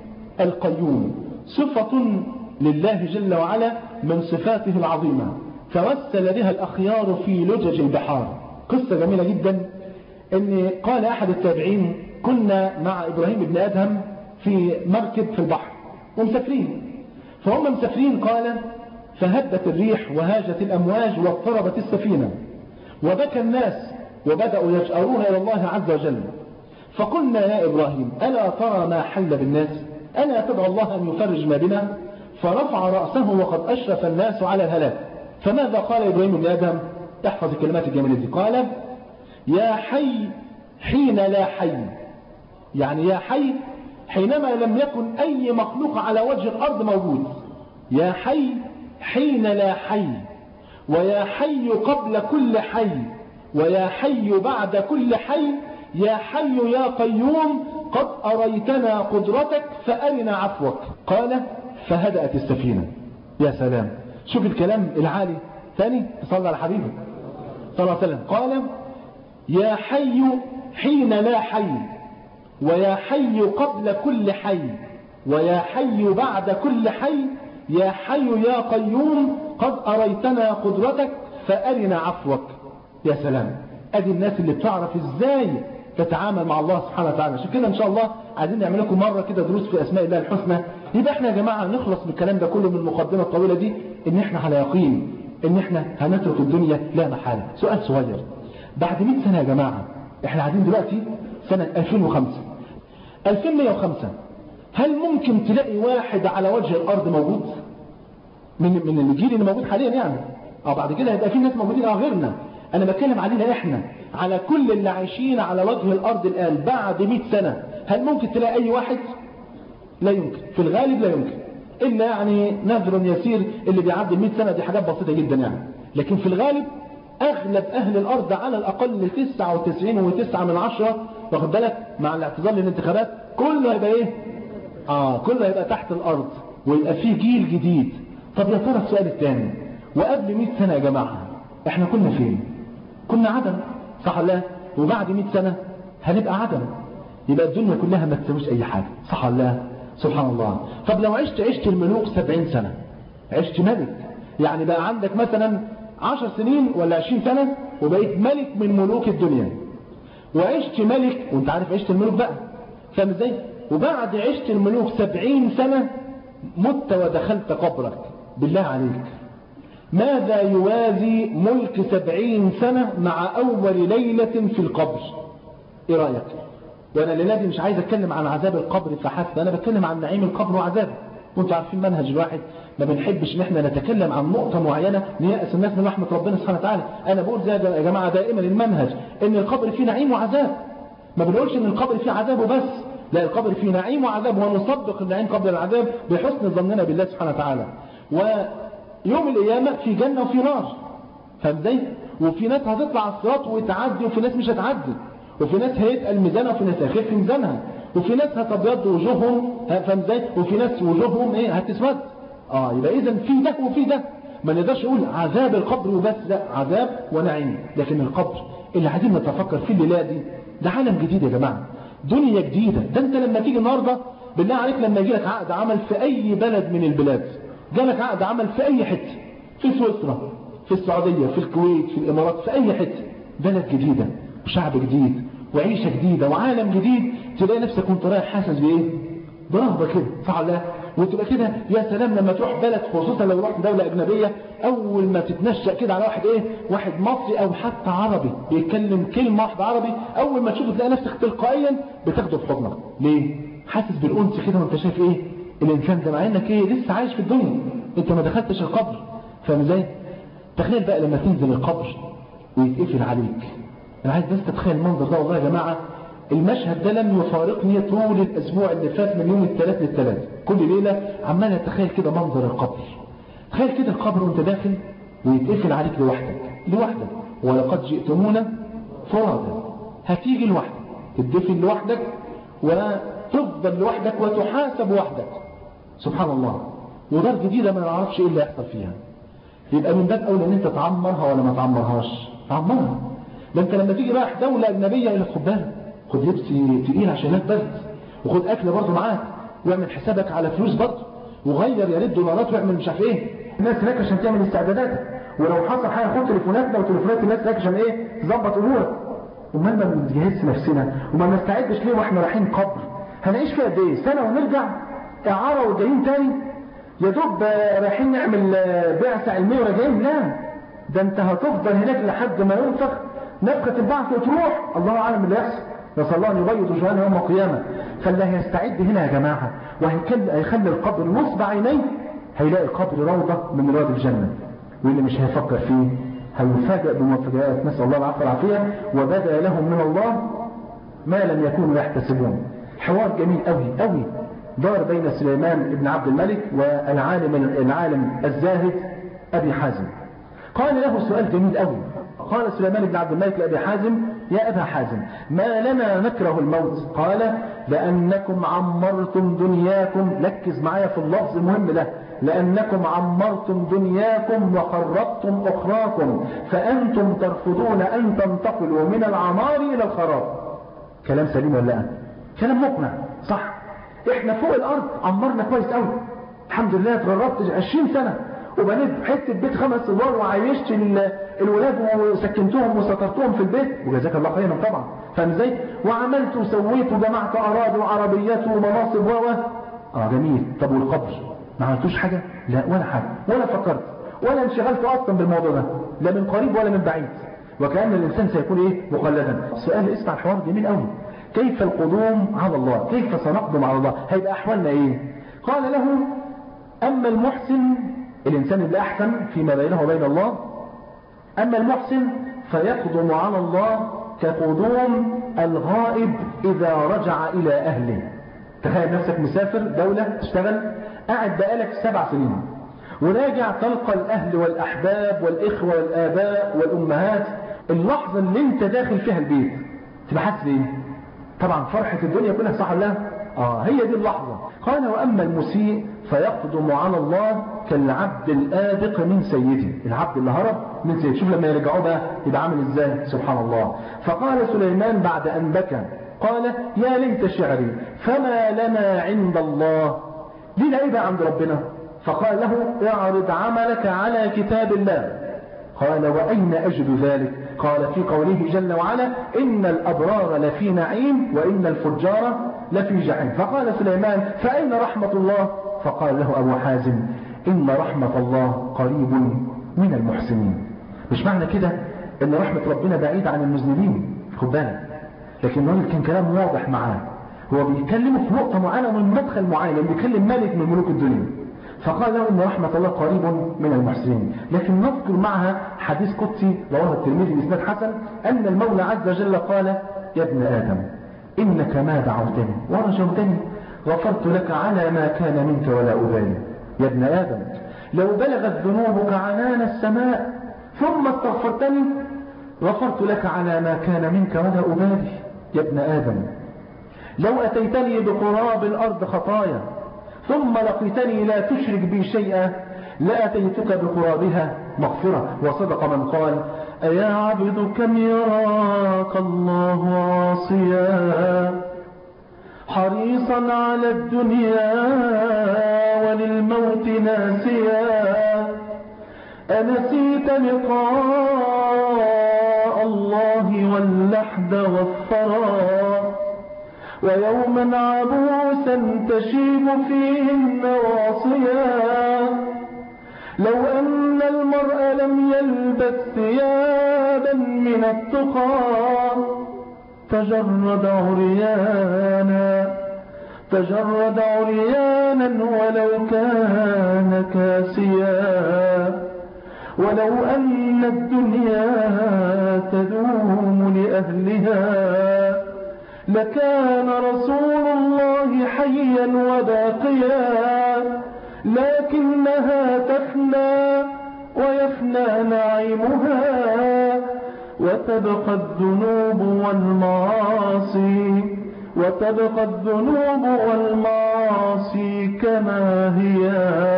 القيوم صفة لله جل وعلا من صفاته العظيمة توسل بها الأخيار في لجج البحار قصة جميلة جدا ان قال أحد التابعين كنا مع إبراهيم بن أدهم في مركب في البحر ومسافرين فهم مسافرين قال فهبت الريح وهاجت الأمواج واضطربت السفينة وبكى الناس وبدأوا يجأرون إلى الله عز وجل فقلنا يا إبراهيم ألا ترى ما حل بالناس ألا تدعو الله أن يفرج ما بنا فرفع رأسه وقد أشرف الناس على الهلاك فماذا قال إبراهيم بن آدم احفظ الكلمات الجميلة دي قال يا حي حين لا حي يعني يا حي حينما لم يكن أي مخلوق على وجه الأرض موجود يا حي حين لا حي ويا حي قبل كل حي ويا حي بعد كل حي يا حي يا قيوم قد أريتنا قدرتك فأرنا عفوك قال فهدأت السفينة يا سلام شوف الكلام العالي ثاني صلى على حبيبه صلى الله عليه وسلم قال يا حي حين لا حي ويا حي قبل كل حي ويا حي بعد كل حي يا حي يا قيوم قد أريتنا قدرتك فأرنا عفوك يا سلام أدي الناس اللي بتعرف إزاي تتعامل مع الله سبحانه وتعالى عشان كده إن شاء الله عايزين نعمل لكم مرة كده دروس في أسماء الله الحسنى يبقى احنا يا جماعة نخلص من الكلام ده كله من المقدمة الطويلة دي إن احنا على يقين إن احنا هنترك الدنيا لا محالة سؤال صغير بعد 100 سنة يا جماعة احنا قاعدين دلوقتي سنة 2005 2105 هل ممكن تلاقي واحد على وجه الأرض موجود من من الجيل اللي موجود حاليا يعني اه بعد كده هيبقى في ناس موجودين اه غيرنا انا بتكلم علينا احنا على كل اللي عايشين على وجه الارض الان بعد 100 سنة هل ممكن تلاقي اي واحد لا يمكن في الغالب لا يمكن الا يعني نذر يسير اللي بيعدي 100 سنة دي حاجات بسيطة جدا يعني لكن في الغالب اغلب اهل الارض على الاقل 99 و9 من عشرة واخد بالك مع الاعتذار للانتخابات كله هيبقى ايه اه كله هيبقى تحت الارض ويبقى فيه جيل جديد طب يا ترى السؤال الثاني وقبل 100 سنة يا جماعة احنا كنا فين كنا عدم صح ولا وبعد 100 سنة هنبقى عدم يبقى الدنيا كلها ما تسويش اي حاجة صح ولا سبحان الله طب لو عشت عشت الملوك 70 سنة عشت ملك يعني بقى عندك مثلا 10 سنين ولا 20 سنة وبقيت ملك من ملوك الدنيا وعشت ملك وانت عارف عشت الملوك بقى فاهم ازاي وبعد عشت الملوك 70 سنة مت ودخلت قبرك بالله عليك ماذا يوازي ملك سبعين سنة مع أول ليلة في القبر إيه رأيك وأنا الليلة دي مش عايز أتكلم عن عذاب القبر فحسب أنا بتكلم عن نعيم القبر وعذابه وانتوا عارفين منهج الواحد ما بنحبش ان احنا نتكلم عن نقطة معينة نيأس الناس من رحمة ربنا سبحانه وتعالى انا بقول زي يا جماعة دائما المنهج ان القبر فيه نعيم وعذاب ما بنقولش ان القبر فيه عذاب وبس لا القبر فيه نعيم وعذاب ونصدق النعيم قبل العذاب بحسن ظننا بالله سبحانه وتعالى ويوم القيامة في جنة وفي نار فاهم ازاي؟ وفي ناس هتطلع على الصراط وتعدي وفي ناس مش هتعدي وفي ناس هيتقل ميزانها وفي ناس هيخف ميزانها وفي ناس هتبيض وجوههم فاهم ازاي؟ وفي ناس وجوههم ايه هتسود اه يبقى اذا في ده وفي ده ما نقدرش نقول عذاب القبر وبس لا عذاب ونعيم لكن القبر اللي عايزين نتفكر فيه الليله دي ده عالم جديد يا جماعه دنيا جديده ده انت لما تيجي النهارده بالله عليك لما يجي لك عقد عمل في اي بلد من البلاد جالك عقد عمل في اي حته في سويسرا في السعوديه في الكويت في الامارات في اي حته بلد جديده وشعب جديد وعيشه جديده وعالم جديد تلاقي نفسك وانت رايح حاسس بايه برهبه كده صح ولا وتبقى كده يا سلام لما تروح بلد خصوصا لو رحت دولة أجنبية أول ما تتنشأ كده على واحد إيه واحد مصري أو حتى عربي بيتكلم كلمة واحدة عربي أول ما تشوفه تلاقي نفسك تلقائيا بتاخده في حضنك ليه؟ حاسس بالأنس كده وأنت شايف إيه؟ الإنسان ده مع إنك إيه لسه عايش في الدنيا أنت ما دخلتش القبر فاهم إزاي؟ تخيل بقى لما تنزل القبر ويتقفل عليك أنا عايز بس تتخيل المنظر ده والله يا جماعة المشهد ده لم يفارقني طول الأسبوع اللي فات من يوم الثلاث للثلاث كل ليلة عمال اتخيل كده منظر القبر تخيل كده القبر وانت داخل ويتقفل عليك لوحدك لوحدك ولقد جئتمونا فرادا هتيجي لوحدك تدفن لوحدك وتفضل لوحدك وتحاسب وحدك سبحان الله ودار جديدة ما نعرفش ايه اللي هيحصل فيها يبقى من باب اولى ان انت تعمرها ولا ما تعمرهاش تعمرها ده انت لما تيجي رايح دولة اجنبية الى خد بالك خد لبس تقيل عشان هناك برد وخد اكل برضه معاك واعمل حسابك على فلوس برضه وغير يا ريت دولارات واعمل مش عارف ايه الناس هناك عشان تعمل استعدادات ولو حصل حاجه خد تليفوناتنا وتليفونات الناس هناك عشان ايه تظبط امورك امال ما بنجهزش نفسنا وما نستعدش ليه واحنا رايحين قبر هنعيش فيها قد ايه سنه ونرجع اعاره وجايين تاني يا دوب رايحين نعمل بعثه علميه وراجعين لا ده انت هتفضل هناك لحد ما ينفخ نفخه البعث وتروح الله اعلم اللي يحصل نسال الله ان يبيض وجهنا يوم القيامه فاللي هيستعد هنا يا جماعه وهيخلي القبر نصب عينيه هيلاقي القبر روضه من روض الجنه واللي مش هيفكر فيه هيفاجئ بمفاجآت نسال الله العفو والعافيه وبدا لهم من الله ما لم يكونوا يحتسبون حوار جميل قوي قوي دار بين سليمان بن عبد الملك والعالم العالم الزاهد ابي حازم قال له سؤال جميل قوي قال سليمان بن عبد الملك لأبي حازم يا أبا حازم ما لنا نكره الموت قال لأنكم عمرتم دنياكم ركز معايا في اللفظ المهم ده لأنكم عمرتم دنياكم وخربتم أخراكم فأنتم ترفضون أن تنتقلوا من العمار إلى الخراب كلام سليم ولا لا كلام مقنع صح احنا فوق الأرض عمرنا كويس قوي الحمد لله اتغربت 20 سنة وبنيت حته بيت خمس ادوار وعايشت الولاد وسكنتهم وسترتهم في البيت وجزاك الله خيرا طبعا فاهم ازاي وعملت وسويت وجمعت اراضي وعربيات ومناصب و اه جميل طب والقبر ما عملتوش حاجه لا ولا حاجه ولا فكرت ولا انشغلت اصلا بالموضوع ده لا من قريب ولا من بعيد وكأن الإنسان سيكون إيه مخلدا سؤال اسمع الحوار جميل قوي كيف القدوم على الله كيف سنقدم على الله هيبقى أحوالنا إيه قال له أما المحسن الإنسان اللي أحسن فيما بينه وبين الله أما المحسن فيقدم على الله كقدوم الغائب إذا رجع إلى أهله تخيل نفسك مسافر دولة تشتغل قاعد بقالك سبع سنين وراجع تلقى الأهل والأحباب والإخوة والآباء والأمهات اللحظة اللي انت داخل فيها البيت تبقى حاسس بإيه؟ طبعا فرحة الدنيا كلها صح ولا آه هي دي اللحظة قال وأما المسيء فيقدم على الله كالعبد الآبق من سيده العبد اللي هرب من سيده شوف لما يرجعوه بقى يبقى عامل ازاي سبحان الله فقال سليمان بعد أن بكى قال يا ليت شعري فما لنا عند الله لينا ايه بقى عند ربنا فقال له اعرض عملك على كتاب الله قال وأين أجد ذلك قال في قوله جل وعلا إن الأبرار لفي نعيم وإن الفجار لفي جحيم فقال سليمان فأين رحمة الله فقال له أبو حازم إن رحمة الله قريب من المحسنين مش معنى كده إن رحمة ربنا بعيدة عن المذنبين خد بالك لكن الراجل كان كلام واضح معاه هو بيتكلم في نقطة معينة من مدخل معين بيتكلم ملك من ملوك الدنيا فقال له إن رحمة الله قريب من المحسنين لكن نذكر معها حديث قدسي رواه الترمذي بإسناد حسن أن المولى عز وجل قال يا ابن آدم إنك ما دعوتني ورجوتني غفرت لك على ما كان منك ولا أبالي يا ابن آدم لو بلغت ذنوبك عنان السماء ثم استغفرتني غفرت لك على ما كان منك ولا أبالي يا ابن آدم لو أتيتني بقراب الأرض خطايا ثم لقيتني لا تشرك بي شيئا لأتيتك بقرابها مغفرة وصدق من قال أيا عبد كم يراك الله عاصيا حريصا على الدنيا وللموت ناسيا أنسيت لقاء الله واللحد والثرى ويوما عبوسا تشيب فيه النواصيا لو أن المرء لم يلبس ثيابا من التقى تجرد عريانا تجرد عريانا ولو كان كاسيا ولو أن الدنيا تدوم لأهلها لكان رسول الله حيا وباقيا لكنها تفنى ويفنى نعيمها وتبقى الذنوب والمعاصي وتبقى الذنوب والمعاصي كما هي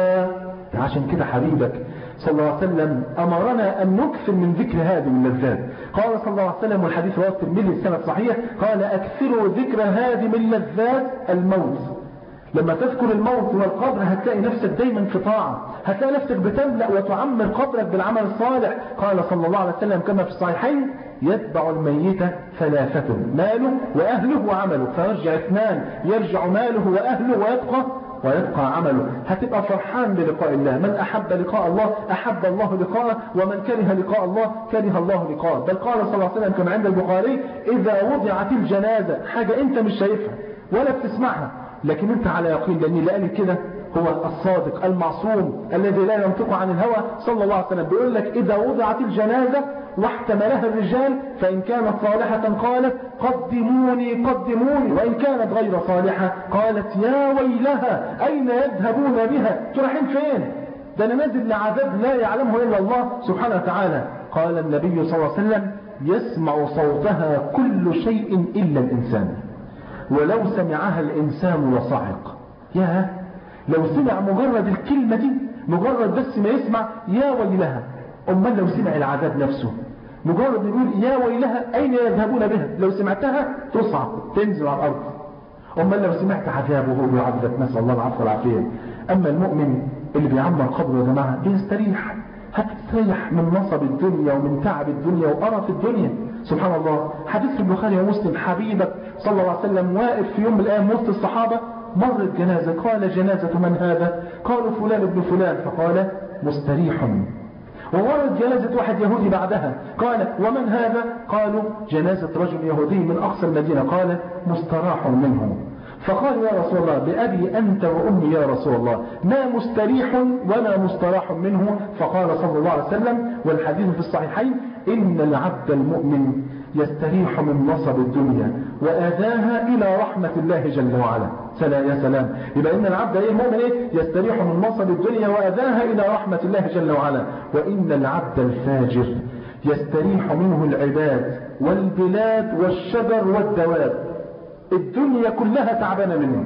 عشان كده حبيبك صلى الله عليه وسلم أمرنا أن نكثر من ذكر هذه اللذات قال صلى الله عليه وسلم والحديث رواه الترمذي السنة صحيح قال أكثروا ذكر هذه من لذات الموت لما تذكر الموت والقبر هتلاقي نفسك دايما في طاعة هتلاقي نفسك بتملأ وتعمر قبرك بالعمل الصالح قال صلى الله عليه وسلم كما في الصحيحين يتبع الميت ثلاثة ماله وأهله وعمله فيرجع اثنان يرجع ماله وأهله ويبقى ويبقى عمله هتبقى فرحان بلقاء الله من أحب لقاء الله أحب الله لقاءه ومن كره لقاء الله كره الله لقاءه بل قال صلى الله عليه وسلم كما عند البخاري إذا وضعت الجنازة حاجة أنت مش شايفها ولا بتسمعها لكن أنت على يقين لأن اللي قال كده هو الصادق المعصوم الذي لا ينطق عن الهوى صلى الله عليه وسلم بيقول لك إذا وضعت الجنازة واحتملها الرجال فإن كانت صالحة قالت قدموني قدموني وإن كانت غير صالحة قالت يا ويلها أين يذهبون بها تروحين فين ده أنا نازل لعذاب لا يعلمه إلا الله سبحانه وتعالى قال النبي صلى الله عليه وسلم يسمع صوتها كل شيء إلا الإنسان ولو سمعها الإنسان لصعق يا لو سمع مجرد الكلمة دي مجرد بس ما يسمع يا ويلها أمال لو سمع العذاب نفسه مجرد يقول يا ويلها أين يذهبون بها لو سمعتها تصعق تنزل على الأرض أمال لو سمعت عذابه وهو بيعذبك نسأل الله العفو والعافية أما المؤمن اللي بيعمر قبره يا جماعة بيستريح هتستريح من نصب الدنيا ومن تعب الدنيا وقرف الدنيا سبحان الله حديث في البخاري ومسلم حبيبك صلى الله عليه وسلم واقف في يوم من الأيام وسط الصحابة مرت جنازة قال جنازة من هذا قالوا فلان ابن فلان فقال مستريح ومرت جنازة واحد يهودي بعدها قال ومن هذا قالوا جنازة رجل يهودي من أقصى المدينة قال مستراح منه فقال يا رسول الله بأبي أنت وأمي يا رسول الله ما مستريح ولا مستراح منه فقال صلى الله عليه وسلم والحديث في الصحيحين إن العبد المؤمن يستريح من نصب الدنيا وآذاها إلى رحمة الله جل وعلا سلام يا سلام يبقى إن العبد إيه المؤمن إيه يستريح من نصب الدنيا وآذاها إلى رحمة الله جل وعلا وإن العبد الفاجر يستريح منه العباد والبلاد والشجر والدواب الدنيا كلها تعبانة منه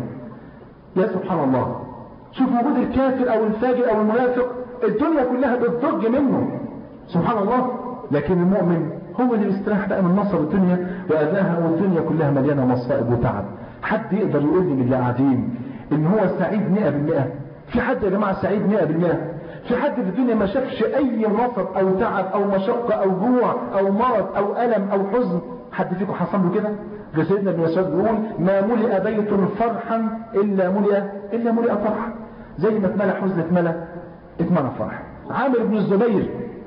يا سبحان الله شوف وجود الكافر أو الفاجر أو المنافق الدنيا كلها بتضج منه سبحان الله لكن المؤمن هو اللي بيستريح بقى من نصر الدنيا وأذاها والدنيا كلها مليانة مصائب وتعب حد يقدر يقول لي من اللي قاعدين ان هو سعيد 100% في حد يا جماعة سعيد 100% في حد في الدنيا ما شافش اي نصب او تعب او مشقة او جوع او مرض او الم او حزن حد فيكم حصل له كده ده سيدنا ابن مسعود بيقول ما ملئ بيت فرحا الا ملئ الا ملئ فرحا زي ما اتملى حزن اتملى اتملى فرح عامر بن الزبير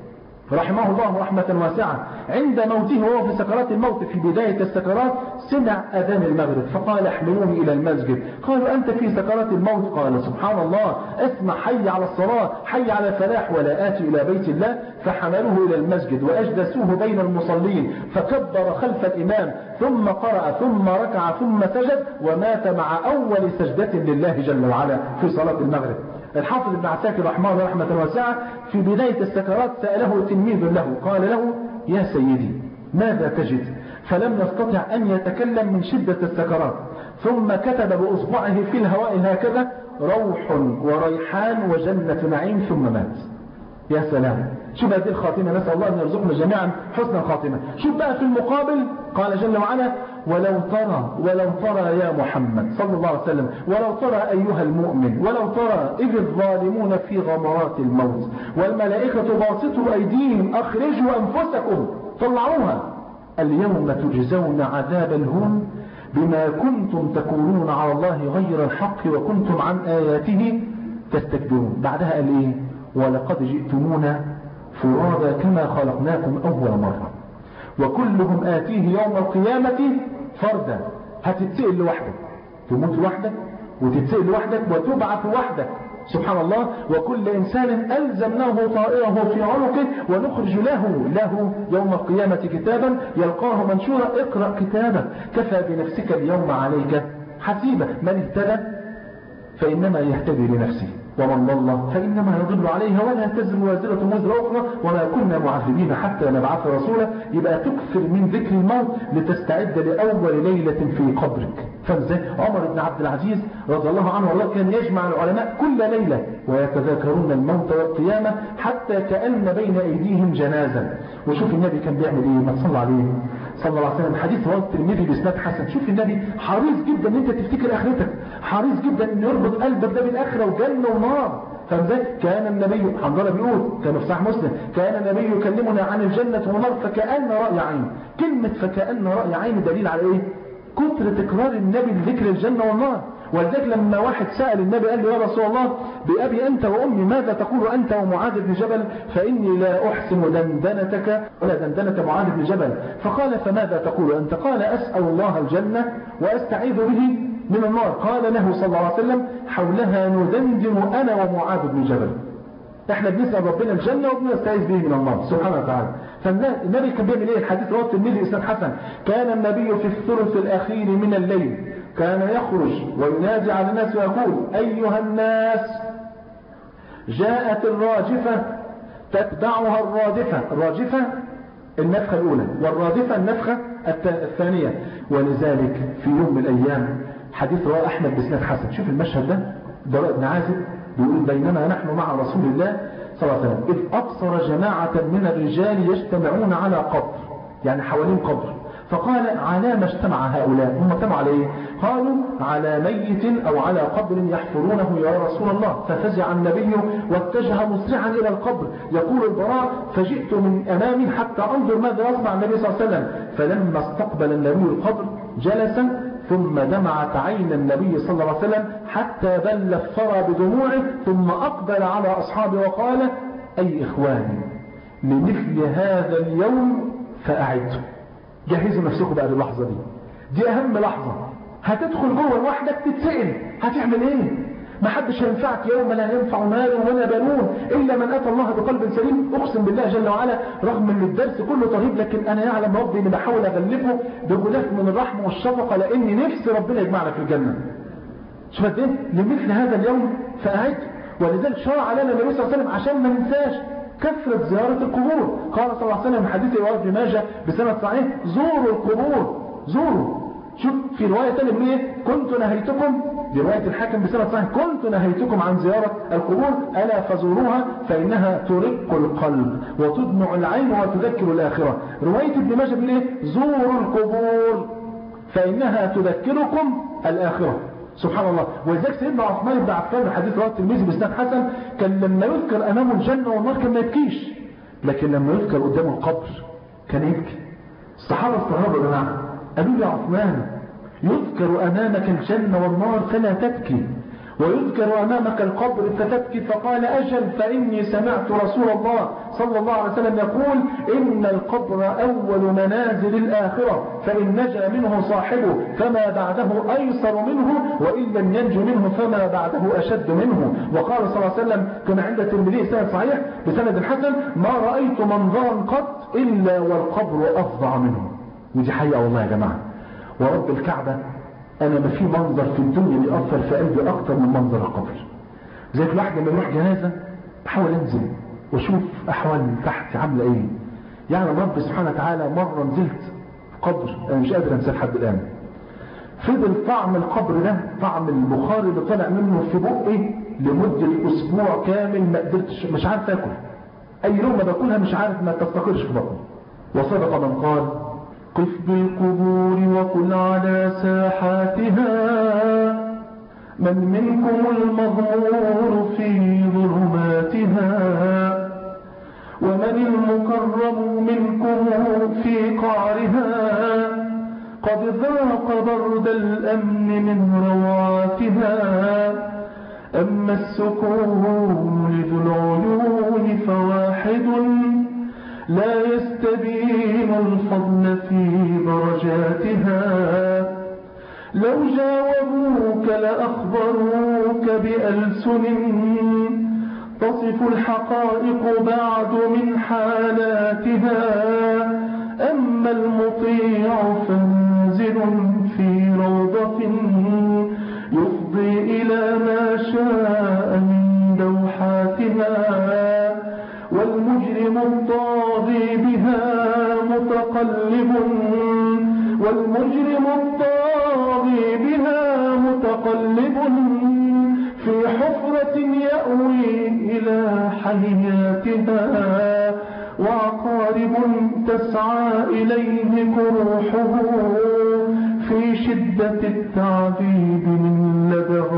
رحمه الله رحمة واسعة عند موته وهو في سكرات الموت في بداية السكرات سمع أذان المغرب فقال احملوني إلى المسجد قالوا أنت في سكرات الموت قال سبحان الله اسمع حي على الصلاة حي على الفلاح ولا آتي إلى بيت الله فحملوه إلى المسجد وأجلسوه بين المصلين فكبر خلف الإمام ثم قرأ ثم ركع ثم سجد ومات مع أول سجدة لله جل وعلا في صلاة المغرب الحافظ ابن عساكر رحمه الله رحمة واسعة في بداية السكرات سأله تلميذ له قال له يا سيدي ماذا تجد فلم يستطع أن يتكلم من شدة السكرات ثم كتب بأصبعه في الهواء هكذا روح وريحان وجنة نعيم ثم مات يا سلام شوف هذه الخاتمة نسأل الله أن يرزقنا جميعا حسن الخاتمة شوف بقى في المقابل قال جل وعلا ولو ترى ولو ترى يا محمد صلى الله عليه وسلم ولو ترى أيها المؤمن ولو ترى إذ الظالمون في غمرات الموت والملائكة باسطوا أيديهم أخرجوا أنفسكم طلعوها اليوم تجزون عذاب الهون بما كنتم تقولون على الله غير الحق وكنتم عن آياته تستكبرون بعدها قال إيه ولقد جئتمونا فرادا كما خلقناكم أول مرة وكلهم آتيه يوم القيامة فردا هتتسئل لوحدك تموت لوحدك وتتسئل لوحدك وتبعث وحدك سبحان الله وكل إنسان ألزمناه طائره في عنقه ونخرج له له يوم القيامة كتابا يلقاه منشورا اقرأ كتابك كفى بنفسك اليوم عليك حسيبا من اهتدى فإنما يهتدي لنفسه ومن ضل فإنما يضل عليها ولا تزر وازرة وزر أخرى وما كنا معذبين حتى نبعث رسولا يبقى تكثر من ذكر الموت لتستعد لأول ليلة في قبرك فازاي عمر بن عبد العزيز رضي الله عنه والله كان يجمع العلماء كل ليلة ويتذاكرون الموت والقيامة حتى كأن بين أيديهم جنازة وشوف النبي كان بيعمل إيه ما تصلى عليه صلى الله عليه وسلم حديث رواه الترمذي باسناد حسن شوف النبي حريص جدا ان انت تفتكر اخرتك حريص جدا ان يربط قلبك ده بالاخره وجنه ونار فازاي كان النبي حنظله بيقول كما في صحيح مسلم كان النبي يكلمنا عن الجنه والنار فكأن راي عين كلمه فكأن راي عين دليل على ايه كثر تكرار النبي لذكر الجنه والنار ولذلك لما واحد سأل النبي قال له يا رسول الله بأبي أنت وأمي ماذا تقول أنت ومعاذ بن جبل فإني لا أحسن دندنتك ولا دندنة معاذ بن جبل فقال فماذا تقول أنت قال أسأل الله الجنة وأستعيذ به من النار قال له صلى الله عليه وسلم حولها ندندن أنا ومعاذ بن جبل احنا بنسأل ربنا الجنة وبنستعيذ به من النار سبحانه وتعالى فالنبي كان بيعمل ايه الحديث رواه الترمذي اسناد حسن كان النبي في الثلث الأخير من الليل كان يخرج وينادي على الناس ويقول أيها الناس جاءت الراجفة تتبعها الرادفة الراجفة النفخة الأولى والرادفة النفخة الثانية ولذلك في يوم من الأيام حديث رواه أحمد بسناد حسن شوف المشهد ده براء بن عازب بيقول بينما نحن مع رسول الله صلى الله عليه وسلم إذ أبصر جماعة من الرجال يجتمعون على قبر يعني حوالين قبر فقال على ما اجتمع هؤلاء هم اجتمعوا على ايه قالوا على ميت او على قبر يحفرونه يا رسول الله ففزع النبي واتجه مسرعا الى القبر يقول البراء فجئت من امامي حتى انظر ماذا يصنع النبي صلى الله عليه وسلم فلما استقبل النبي القبر جلس ثم دمعت عين النبي صلى الله عليه وسلم حتى بل الثرى بدموعه ثم اقبل على اصحابه وقال اي اخواني لمثل هذا اليوم فاعدتم جهزوا نفسكم بقى للحظة دي دي اهم لحظة هتدخل جوه لوحدك تتسأل هتعمل ايه ما حدش هينفعك يوم لا ينفع مال ولا بنون الا من اتى الله بقلب سليم اقسم بالله جل وعلا رغم ان الدرس كله طريب لكن انا يعلم ربي اني بحاول اغلفه بغلاف من الرحمه والشفقه لاني نفسي ربنا يجمعنا في الجنه شوف قد ايه لمثل هذا اليوم فاعد ولذلك شرع لنا النبي صلى الله عليه وسلم عشان ما ننساش كثرة زيارة القبور قال صلى الله عليه وسلم من حديث رواه ابن ماجه بسند صحيح زوروا القبور زوروا شوف في رواية ثانيه بيقول ايه كنت نهيتكم دي رواية الحاكم بسند صحيح كنت نهيتكم عن زيارة القبور ألا فزوروها فإنها ترق القلب وتدمع العين وتذكر الآخرة رواية ابن ماجه بيقول ايه زوروا القبور فإنها تذكركم الآخرة سبحان الله ولذلك سيدنا عثمان بن عفان حديث رواه الترمذي باسناد حسن كان لما يذكر امامه الجنه والنار كان ما يبكيش لكن لما يذكر قدامه القبر كان يبكي الصحابه استغربوا يا جماعه قالوا يا عثمان يذكر امامك الجنه والنار فلا تبكي ويذكر أمامك القبر فتبكي فقال أجل فإني سمعت رسول الله صلى الله عليه وسلم يقول إن القبر أول منازل الآخرة فإن نجا منه صاحبه فما بعده أيسر منه وإن لم ينج منه فما بعده أشد منه وقال صلى الله عليه وسلم كما عند الترمذي سند صحيح بسند حسن ما رأيت منظرا قط إلا والقبر أفظع منه ودي حقيقة والله يا جماعة ورب الكعبة انا ما في منظر في الدنيا بيأثر في قلبي اكتر من منظر القبر زي الواحد لما يروح جنازة بحاول انزل واشوف احوال تحت عاملة ايه يعني رب سبحانه وتعالى مرة نزلت قبر انا مش قادر انساه لحد الان فضل طعم القبر ده طعم البخار اللي طالع منه في بقي لمدة اسبوع كامل ما قدرتش مش عارف اكل اي لقمة باكلها مش عارف ما تستقرش في بطني وصدق من قال قف بالقبور وكن على ساحاتها من منكم المغمور في ظلماتها ومن المكرم منكم في قعرها قد ذاق برد الأمن من روعاتها أما السكون لذو العيون فواحد لا يستبين الفضل في درجاتها لو جاوبوك لأخبروك بألسن تصف الحقائق بعد من حالاتها أما المطيع فانزل في روضة يفضي إلى ما شاء من دوحاتها والمجرم الطاغي بها متقلب والمجرم الطاغي بها متقلب في حفرة يأوي إلى حياتها وعقارب تسعى إليه كروحه في شدة التعذيب من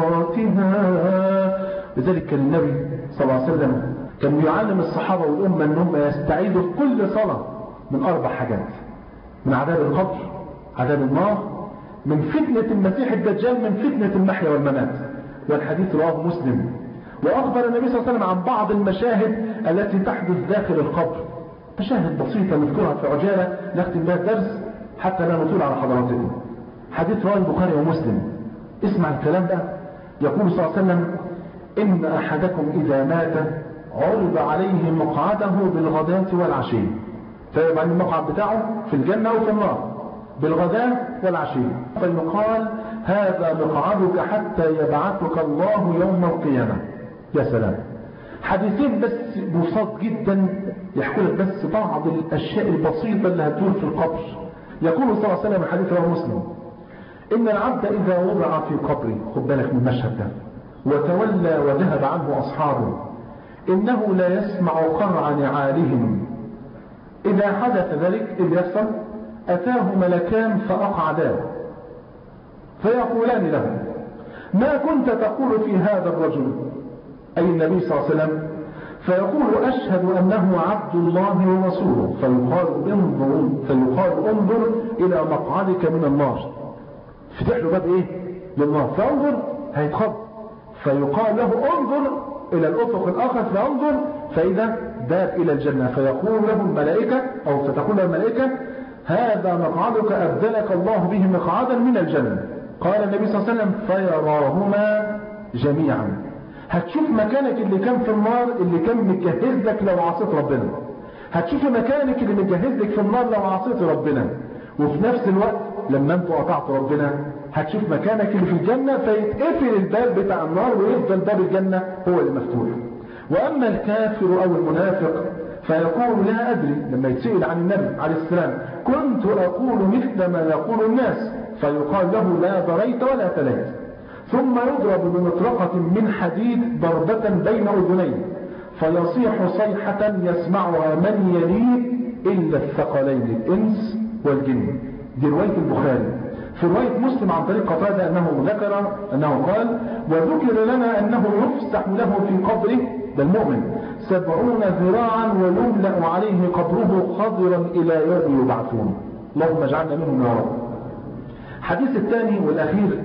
لدغاتها لذلك كان النبي صلى الله عليه وسلم كان يعلم الصحابة والأمة أنهم يستعيدوا في كل صلاة من أربع حاجات من عذاب القبر عذاب النار من فتنة المسيح الدجال من فتنة المحيا والممات والحديث رواه مسلم وأخبر النبي صلى الله عليه وسلم عن بعض المشاهد التي تحدث داخل القبر مشاهد بسيطة نذكرها في عجالة نختم بها الدرس حتى لا نطول على حضراتكم حديث رواه البخاري ومسلم اسمع الكلام ده يقول صلى الله عليه وسلم إن أحدكم إذا مات عرض عليه مقعده بالغداة والعشي فيبقى المقعد بتاعه في الجنة أو في النار بالغداة والعشي فيقال هذا مقعدك حتى يبعثك الله يوم القيامة يا سلام حديثين بس بساط جدا يحكوا لك بس بعض الأشياء البسيطة اللي هتدور في القبر يقول صلى الله عليه وسلم حديث رواه مسلم إن العبد إذا وضع في قبره خد بالك من المشهد ده وتولى وذهب عنه أصحابه إنه لا يسمع قرع نعالهم إذا حدث ذلك إذ يحصل أتاه ملكان فأقعداه فيقولان له ما كنت تقول في هذا الرجل أي النبي صلى الله عليه وسلم فيقول أشهد أنه عبد الله ورسوله فيقال انظر فيقال انظر إلى مقعدك من النار فتح له باب إيه للنار فانظر هيتخض فيقال له انظر إلى الأفق الآخر فينظر فإذا باب إلى الجنة فيقول له الملائكة أو فتقول له الملائكة هذا مقعدك أبدلك الله به مقعدا من الجنة قال النبي صلى الله عليه وسلم فيراهما جميعا هتشوف مكانك اللي كان في النار اللي كان مجهز لك لو عصيت ربنا هتشوف مكانك اللي مجهز لك في النار لو عصيت ربنا وفي نفس الوقت لما انتوا قطعتوا ربنا هتشوف مكانك اللي في الجنة فيتقفل الباب بتاع النار ويفضل باب الجنة هو اللي مفتوح وأما الكافر أو المنافق فيقول لا أدري لما يتسئل عن النبي عليه السلام كنت أقول مثل ما يقول الناس فيقال له لا دريت ولا تليت ثم يضرب بمطرقة من حديد ضربة بين أذنيه فيصيح صيحة يسمعها من يليه إلا الثقلين الإنس والجن دي رواية البخاري في رواية مسلم عن طريق قتادة أنه ذكر أنه قال وذكر لنا أنه يفسح له في قبره ده المؤمن سبعون ذراعا ويملأ عليه قبره خضرا إلى يوم يبعثون اللهم اجعلنا منهم يا رب الحديث الثاني والأخير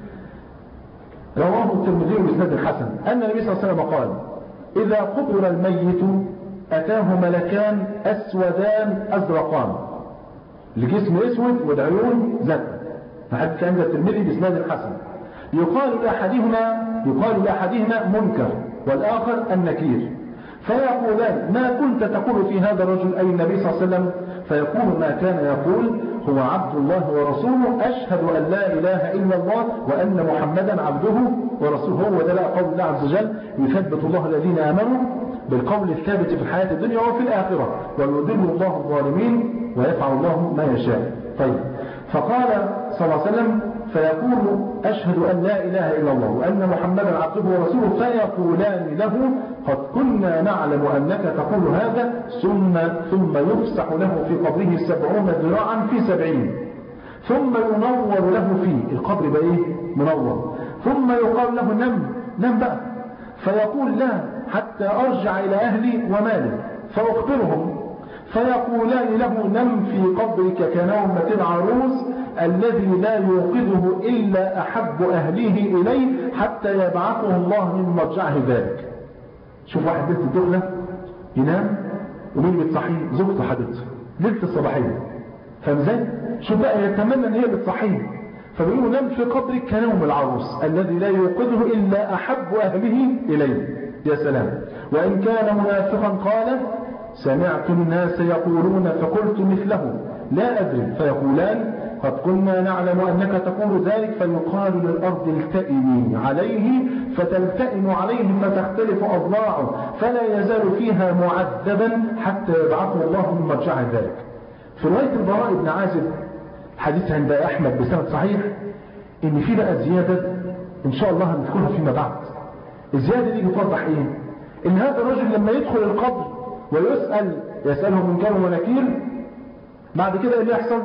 رواه الترمذي بإسناد الحسن أن النبي صلى الله عليه وسلم قال إذا قبر الميت أتاه ملكان أسودان أزرقان الجسم أسود والعيون زرق فحدث عند الترمذي بإسناد الحسن يقال لأحدهما يقال لأحدهما منكر والآخر النكير فيقولان ما كنت تقول في هذا الرجل أي النبي صلى الله عليه وسلم فيقول ما كان يقول هو عبد الله ورسوله أشهد أن لا إله إلا الله وأن محمدا عبده ورسوله هو ده بقى قول الله عز وجل يثبت الله الذين آمنوا بالقول الثابت في الحياة الدنيا وفي الآخرة ويضل الله الظالمين ويفعل الله ما يشاء طيب فقال صلى الله عليه وسلم فيقول أشهد أن لا إله إلا الله وأن محمدا عبده ورسوله فيقولان له قد كنا نعلم أنك تقول هذا ثم ثم يفسح له في قبره سبعون ذراعا في سبعين ثم ينور له فيه القبر بقى إيه منور ثم يقال له نم نم بقى فيقول لا حتى أرجع إلى أهلي ومالي فأخبرهم فيقولان له نم في قبرك كنومة العروس الذي لا يوقظه إلا أحب أهله إليه حتى يبعثه الله من مرجعه ذلك شوف واحد بنت الدخلة ينام ومين بتصحيه زوجته حبيبته ليلة الصباحية فاهم ازاي؟ شوف بقى يتمنى ان هي بتصحيه فبيقولوا نام في قبرك كنوم العروس الذي لا يوقظه إلا أحب أهله إليه يا سلام وإن كان منافقا قال سمعت الناس يقولون فقلت مثله لا أدري فيقولان قد كنا نعلم أنك تقول ذلك فيقال للأرض التئمي عليه فتلتئم عليه فتختلف أضلاعه فلا يزال فيها معذبا حتى يبعثه الله من مرجع ذلك في رواية البراء بن عازب حديث عند أحمد بسند صحيح إن في بقى زيادة إن شاء الله هنذكرها فيما بعد الزيادة دي بتوضح إيه إن هذا الرجل لما يدخل القبر ويسأل يسأله من كان ونكير بعد كده اللي يحصل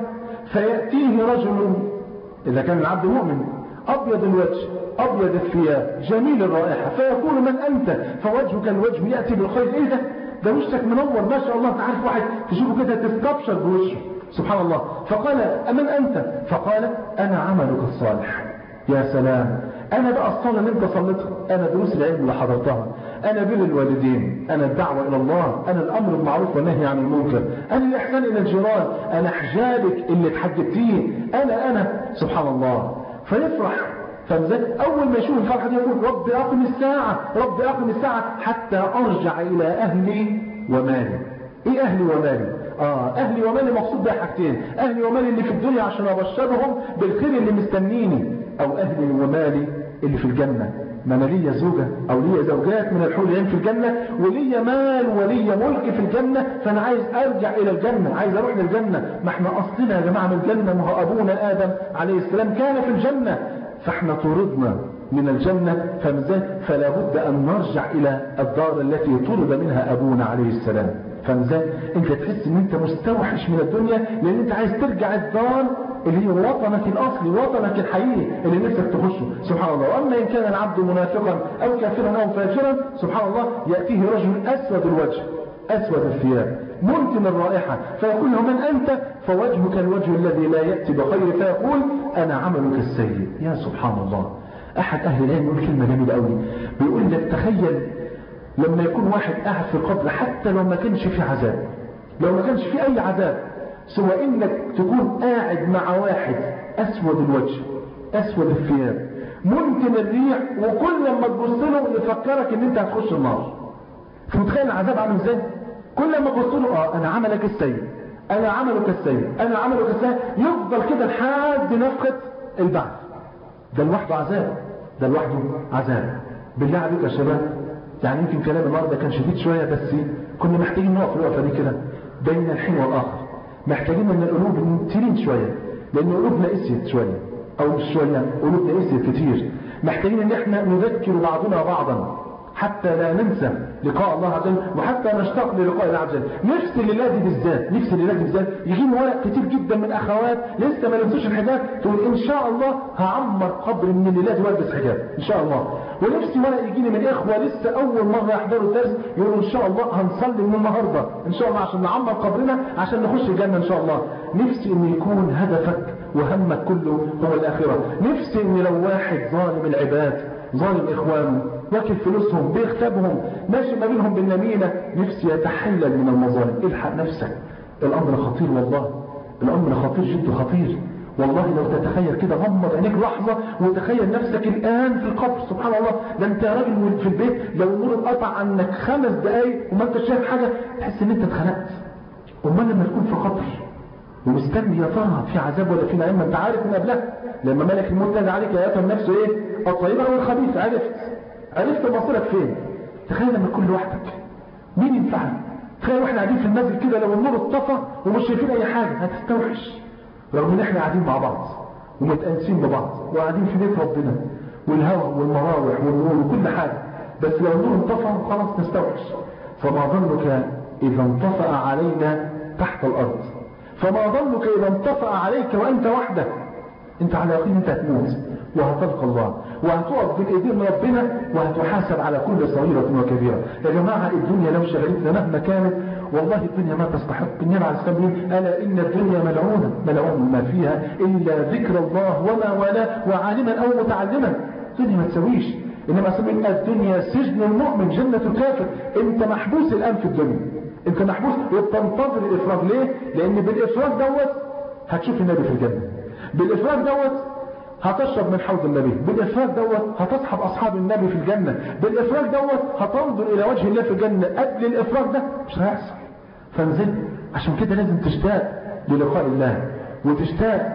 فيأتيه رجل إذا كان العبد مؤمن أبيض الوجه أبيض الثياب جميل الرائحة فيقول من أنت فوجهك الوجه يأتي بالخير إيه ده ده وشك منور ما شاء الله تعرف واحد تشوفه كده تستبشر بوشه سبحان الله فقال أمن أنت فقال أنا عملك الصالح يا سلام أنا بقى الصلاة اللي أنت صليتها أنا دروس العلم اللي حضرتها أنا بر الوالدين أنا الدعوة إلى الله أنا الأمر بالمعروف والنهي عن المنكر أنا الإحسان إلى الجيران أنا حجابك اللي اتحجبتيه أنا أنا سبحان الله فيفرح فمزاج أول ما يشوف الفرحة دي يقول رب أقم الساعة رب أقم الساعة حتى أرجع إلى أهلي ومالي إيه أهلي ومالي آه أهلي ومالي مقصود بها حاجتين أهلي ومالي اللي في الدنيا عشان أبشرهم بالخير اللي مستنيني أو أهلي ومالي اللي في الجنة ما انا ليا زوجة او ليا زوجات من الحور العين في الجنة وليا مال وليا ملك في الجنة فانا عايز ارجع الى الجنة عايز اروح للجنة ما احنا اصلنا يا جماعة من الجنة ما هو ابونا ادم عليه السلام كان في الجنة فاحنا طردنا من الجنة فمزاج فلا بد ان نرجع الى الدار التي طرد منها ابونا عليه السلام فمزاج انت تحس ان انت مستوحش من الدنيا لان انت عايز ترجع الدار اللي هي وطنك الأصلي وطنك الحقيقي اللي نفسك تخشه سبحان الله وأما إن كان العبد منافقا أو كافرا أو فاجرا سبحان الله يأتيه رجل أسود الوجه أسود الثياب منتن الرائحة فيقول له من أنت فوجهك الوجه الذي لا يأتي بخير فيقول أنا عملك السيء يا سبحان الله أحد أهل العلم يقول كلمة جميلة قوي بيقول لك تخيل لما يكون واحد قاعد في القبر حتى لو ما كانش في عذاب لو ما كانش في أي عذاب سوى انك تكون قاعد مع واحد اسود الوجه اسود الثياب ممكن الريح وكل لما تبص له يفكرك ان انت هتخش النار فمتخيل العذاب عامل ازاي كل لما تبص له اه انا عملك السيء انا عملك السيء انا عملك السيء يفضل كده لحد نفخه البعث ده لوحده عذاب ده لوحده عذاب بالله عليك يا شباب يعني يمكن كلام النهارده كان شديد شويه بس كنا محتاجين نقف الوقفه دي كده بين الحين والاخر محتاجين ان القلوب تلين شوية لان قلوبنا قسيت شوية او مش شوية قلوبنا قسيت كتير محتاجين ان احنا نذكر بعضنا بعضا حتى لا ننسى لقاء الله عز وجل وحتى نشتاق للقاء الله عز وجل نفس الليله دي بالذات نفس الليله دي بالذات يجيني ورق كتير جدا من اخوات لسه ما لبسوش الحجاب تقول ان شاء الله هعمر قبر من الليلات والبس حجاب ان شاء الله ونفسي ورق يجيني من اخوه لسه اول مره يحضروا الدرس يقولوا ان شاء الله هنصلي من النهارده ان شاء الله عشان نعمر قبرنا عشان نخش الجنه ان شاء الله نفسي ان يكون هدفك وهمك كله هو الاخره نفسي ان لو واحد ظالم العباد ظالم إخوانه واكل فلوسهم بيغتابهم ماشي ما بينهم بالنميمة نفسي يتحلل من المظالم الحق نفسك الأمر خطير والله الأمر خطير جدا خطير والله لو تتخيل كده غمض عينيك لحظة وتخيل نفسك الآن في القبر سبحان الله ده انت يا راجل في البيت لو النور اتقطع عنك خمس دقايق وما انت شايف حاجة تحس ان انت اتخنقت امال لما تكون في قبر ومستني يا ترى في عذاب ولا في نعيم ما انت عارف من قبلها لما ملك الموت نادى عليك يا ايتها النفس ايه الطيبه او الخبيثه عرفت عرفت مصيرك فين تخيل لما تكون لوحدك مين ينفعك تخيل واحنا قاعدين في المسجد كده لو النور اتطفى ومش شايفين اي حاجه هتستوحش رغم ان احنا قاعدين مع بعض ومتأنسين ببعض وقاعدين في بيت ربنا والهواء والمراوح والنور وكل حاجه بس لو النور انطفى خلاص نستوحش فما ظنك اذا انطفأ علينا تحت الارض فما ظنك إذا انطفأ عليك وأنت وحدك أنت على يقين أنت هتموت وهتلقى الله وهتقف بين ايدين ربنا وهتحاسب على كل صغيرة وكبيرة يا جماعة الدنيا لو شغلتنا مهما كانت والله الدنيا ما تستحق النبي عليه الصلاة والسلام ألا إن الدنيا ملعونة ملعون ما فيها إلا ذكر الله وما والاه وعالما أو متعلما الدنيا ما تسويش إنما سمين الدنيا سجن المؤمن جنة الكافر أنت محبوس الآن في الدنيا انت محبوس وبتنتظر الافراج ليه لان بالافراج دوت هتشوف النبي في الجنه بالافراج دوت هتشرب من حوض النبي بالإفراج دوت هتصحب أصحاب النبي في الجنة بالإفراج دوت هتنظر إلى وجه الله في الجنة قبل الإفراج ده مش هيحصل فانزل عشان كده لازم تشتاق للقاء الله وتشتاق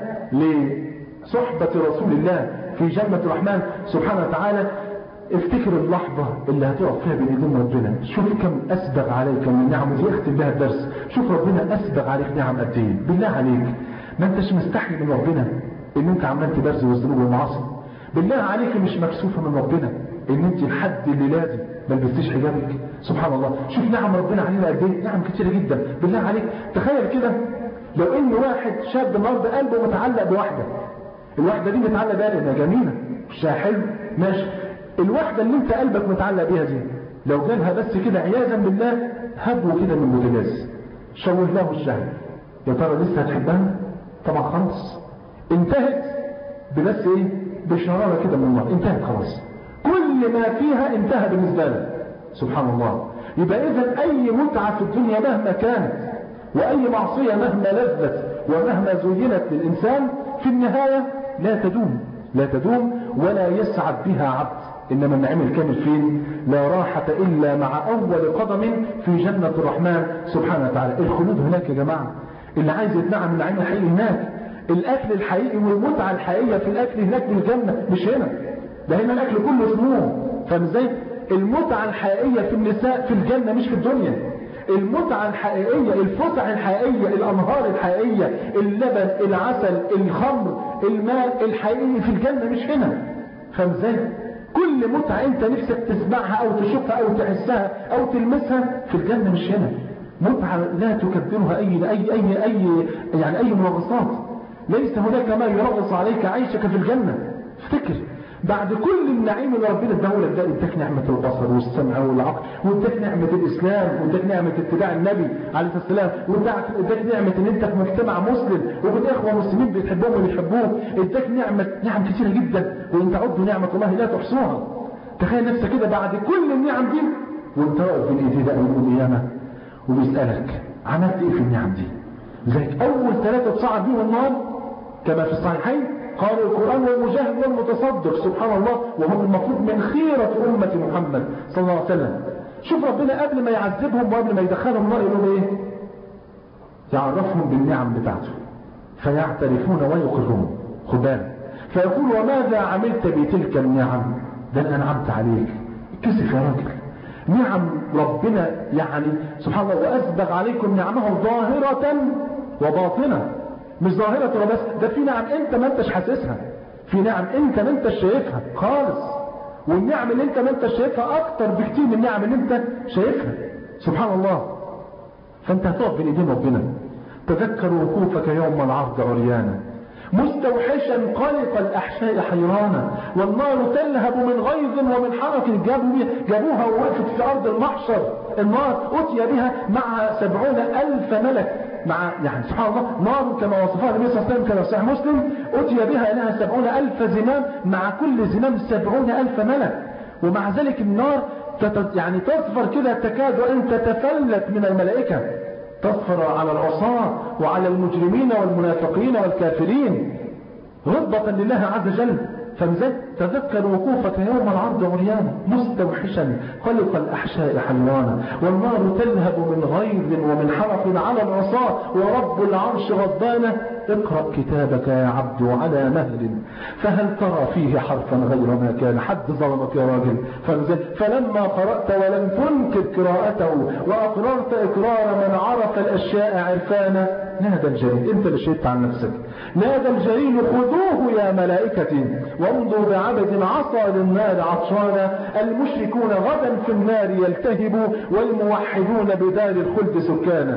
لصحبة رسول الله في جنة الرحمن سبحانه وتعالى افتكر اللحظة اللي هتقف فيها بين ايدين ربنا شوف كم اسبغ عليك من نعم ودي اختم بها الدرس شوف ربنا اسبغ عليك نعم قد ايه بالله عليك ما انتش مستحي من ربنا ان انت عمال تبرز الذنوب والمعاصي بالله عليك مش مكسوفه من ربنا ان انت لحد الليله دي ما لبستيش حجابك سبحان الله شوف نعم ربنا علينا قد ايه نعم كتيره جدا بالله عليك تخيل كده لو ان واحد شاب النهارده قلبه متعلق بواحده الواحده دي متعلق بيها لانها جميله مش حلو ماشي الواحده اللي انت قلبك متعلق بيها دي لو جالها بس كده عياذا بالله هبوه كده من بوتاجاز شوه له الشهر يا ترى لسه هتحبها طبعا خلاص انتهت ببس ايه بشرارة كده من النار انتهت خلاص كل ما فيها انتهى بالنسبة له سبحان الله يبقى اذا اي متعة في الدنيا مهما كانت واي معصية مهما لذت ومهما زينت للانسان في النهاية لا تدوم لا تدوم ولا يسعد بها عبد إنما النعيم الكامل فين لا راحة إلا مع أول قدم في جنة الرحمن سبحانه وتعالى الخلود هناك يا جماعة اللي عايز يتنعم النعيم الحقيقي هناك الأكل الحقيقي والمتعة الحقيقية في الأكل هناك في الجنة مش هنا ده هنا الأكل كله سموم فاهم ازاي المتعة الحقيقية في النساء في الجنة مش في الدنيا المتعة الحقيقية الفسح الحقيقية الأنهار الحقيقية اللبن العسل الخمر الماء الحقيقي في الجنة مش هنا فاهم ازاي كل متعة انت نفسك تسمعها او تشوفها او تحسها او تلمسها في الجنة مش هنا متعة لا تكبرها اي اي اي اي يعني اي منغصات ليس هناك ما يرغص عليك عيشك في الجنة افتكر بعد كل النعيم اللي ربنا اداهولك ده اداك نعمة البصر والسمع والعقل واداك نعمة الاسلام واداك نعمة اتباع النبي عليه الصلاة والسلام واداك اداك نعمة ان انت في مجتمع مسلم وبين اخوة مسلمين بيحبوهم وبيحبوك اداك نعمة نعم كثيرة جدا وان تعدوا نعمة الله لا تحصوها تخيل نفسك كده بعد كل النعم دي وانت واقف بين ايديه بقى يوم القيامة وبيسألك عملت ايه في النعم دي زيك اول ثلاثة تصعد بيهم النار كما في الصحيحين قال القرآن والمجاهد والمتصدق سبحان الله وهم المفروض من خيرة أمة محمد صلى الله عليه وسلم شوف ربنا قبل ما يعذبهم وقبل ما يدخلهم النار يقول ايه يعرفهم بالنعم بتاعته فيعترفون ويقرون خد بالك فيقول وماذا عملت بتلك النعم ده انا انعمت عليك كسف يا راجل نعم ربنا يعني سبحان الله واسبغ عليكم نعمه ظاهرة وباطنة مش ظاهرة وبس ده في نعم انت ما انتش حاسسها في نعم انت ما انتش شايفها خالص والنعم اللي انت ما انتش شايفها اكتر بكتير من النعم اللي انت شايفها سبحان الله فانت هتقف بين ايدين ربنا تذكر وقوفك يوم العرض عريانا مستوحشا قلق الاحشاء حيرانا والنار تلهب من غيظ ومن حرك جابوا جابوها ووقفت في ارض المحشر النار اتي بها مع سبعون الف ملك مع يعني سبحان الله نار كما وصفها النبي صلى الله عليه وسلم كما صحيح مسلم اتي بها لها سبعون الف زمام مع كل زمام سبعون الف ملك ومع ذلك النار يعني تصفر كده تكاد ان تتفلت من الملائكه تصفر على العصاة وعلى المجرمين والمنافقين والكافرين غضبة لله عز وجل فمزد تذكر وقوفك يوم العرض عريانا مستوحشا خلق الأحشاء حيوانا والنار تلهب من غيظ ومن حرق على العصاة ورب العرش غضبانا اقرأ كتابك يا عبد على مهل فهل ترى فيه حرفا غير ما كان حد ظلمك يا راجل فمزد فلما قرأت ولم تنكر قراءته وأقررت إقرار من عرف الأشياء عرفانا نادى الجليل انت اللي شهدت عن نفسك نادى الجليل خذوه يا ملائكتي وامضوا بعبد عصى للنار عطشانا المشركون غدا في النار يلتهبوا والموحدون بدار الخلد سكانا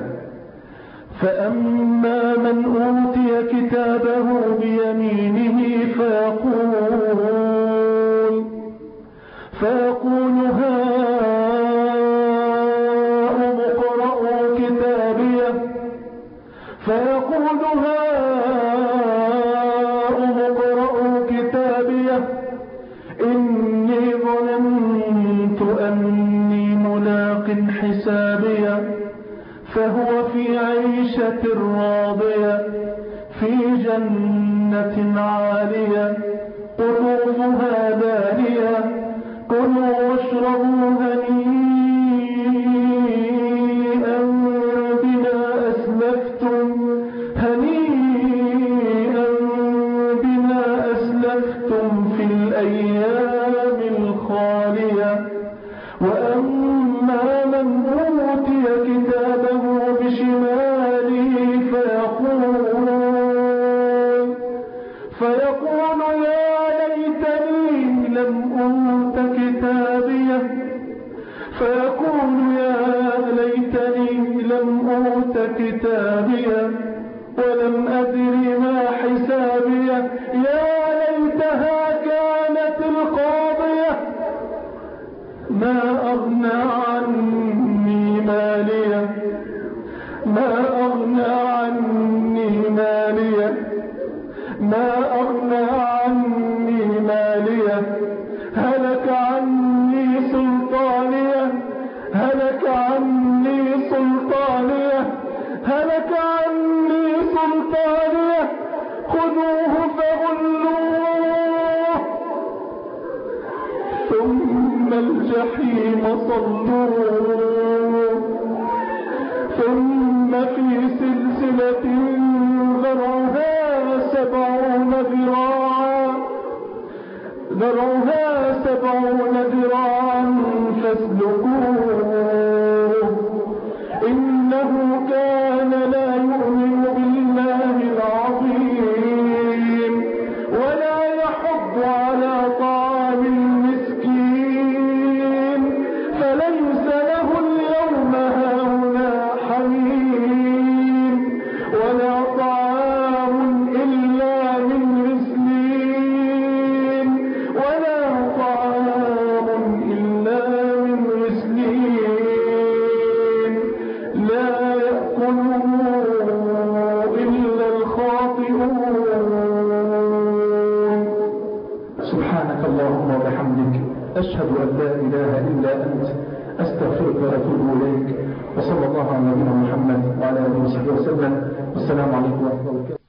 فأما من أوتي كتابه بيمينه فيقول فيقول هاؤم اقرءوا كتابيه فيقول هاؤم اقرءوا كتابيه إني ظننت أني ملاق حسابيه فهو في عيشة راضية في جنة عالية قطوفها دانية كلوا واشربوا هنيئا بما أسلفتم هنيئا بما أسلفتم في الأيام الخالية وأما من أوتي كتابه بشماله فيقول فيقول يا ليتني لم أوت كتابيه فيقول يا ليتني لم أوت كتابيه ولم أدر ما حسابيه يا ليتها كانت القاضية ما أغنى عني مالية ما أغنى عني مالية ما أغنى عني مالية هلك عني سلطانية هلك عني سلطانية هلك عني سلطانية خذوه فغلوه ثم الجحيم صلوه ثم في سلسلة ذرعها سبعون ذراعا ذرعها سبعون ذراعا فاسلكوه إنه كان لا يؤمن بالله العظيم ولا يحض على طعام المسكين فليس له اليوم هاهنا حميم ولا طعام إلا من غسلين ولا طعام إلا من غسلين لا يأكله إلا الخاطئون سبحانك اللهم وبحمدك أشهد أن لا إله إلا أنت أستغفرك وأتوب إليك وصلى الله على نبينا محمد وعلى آله وصحبه وسلم والسلام عليكم ورحمة الله وبركاته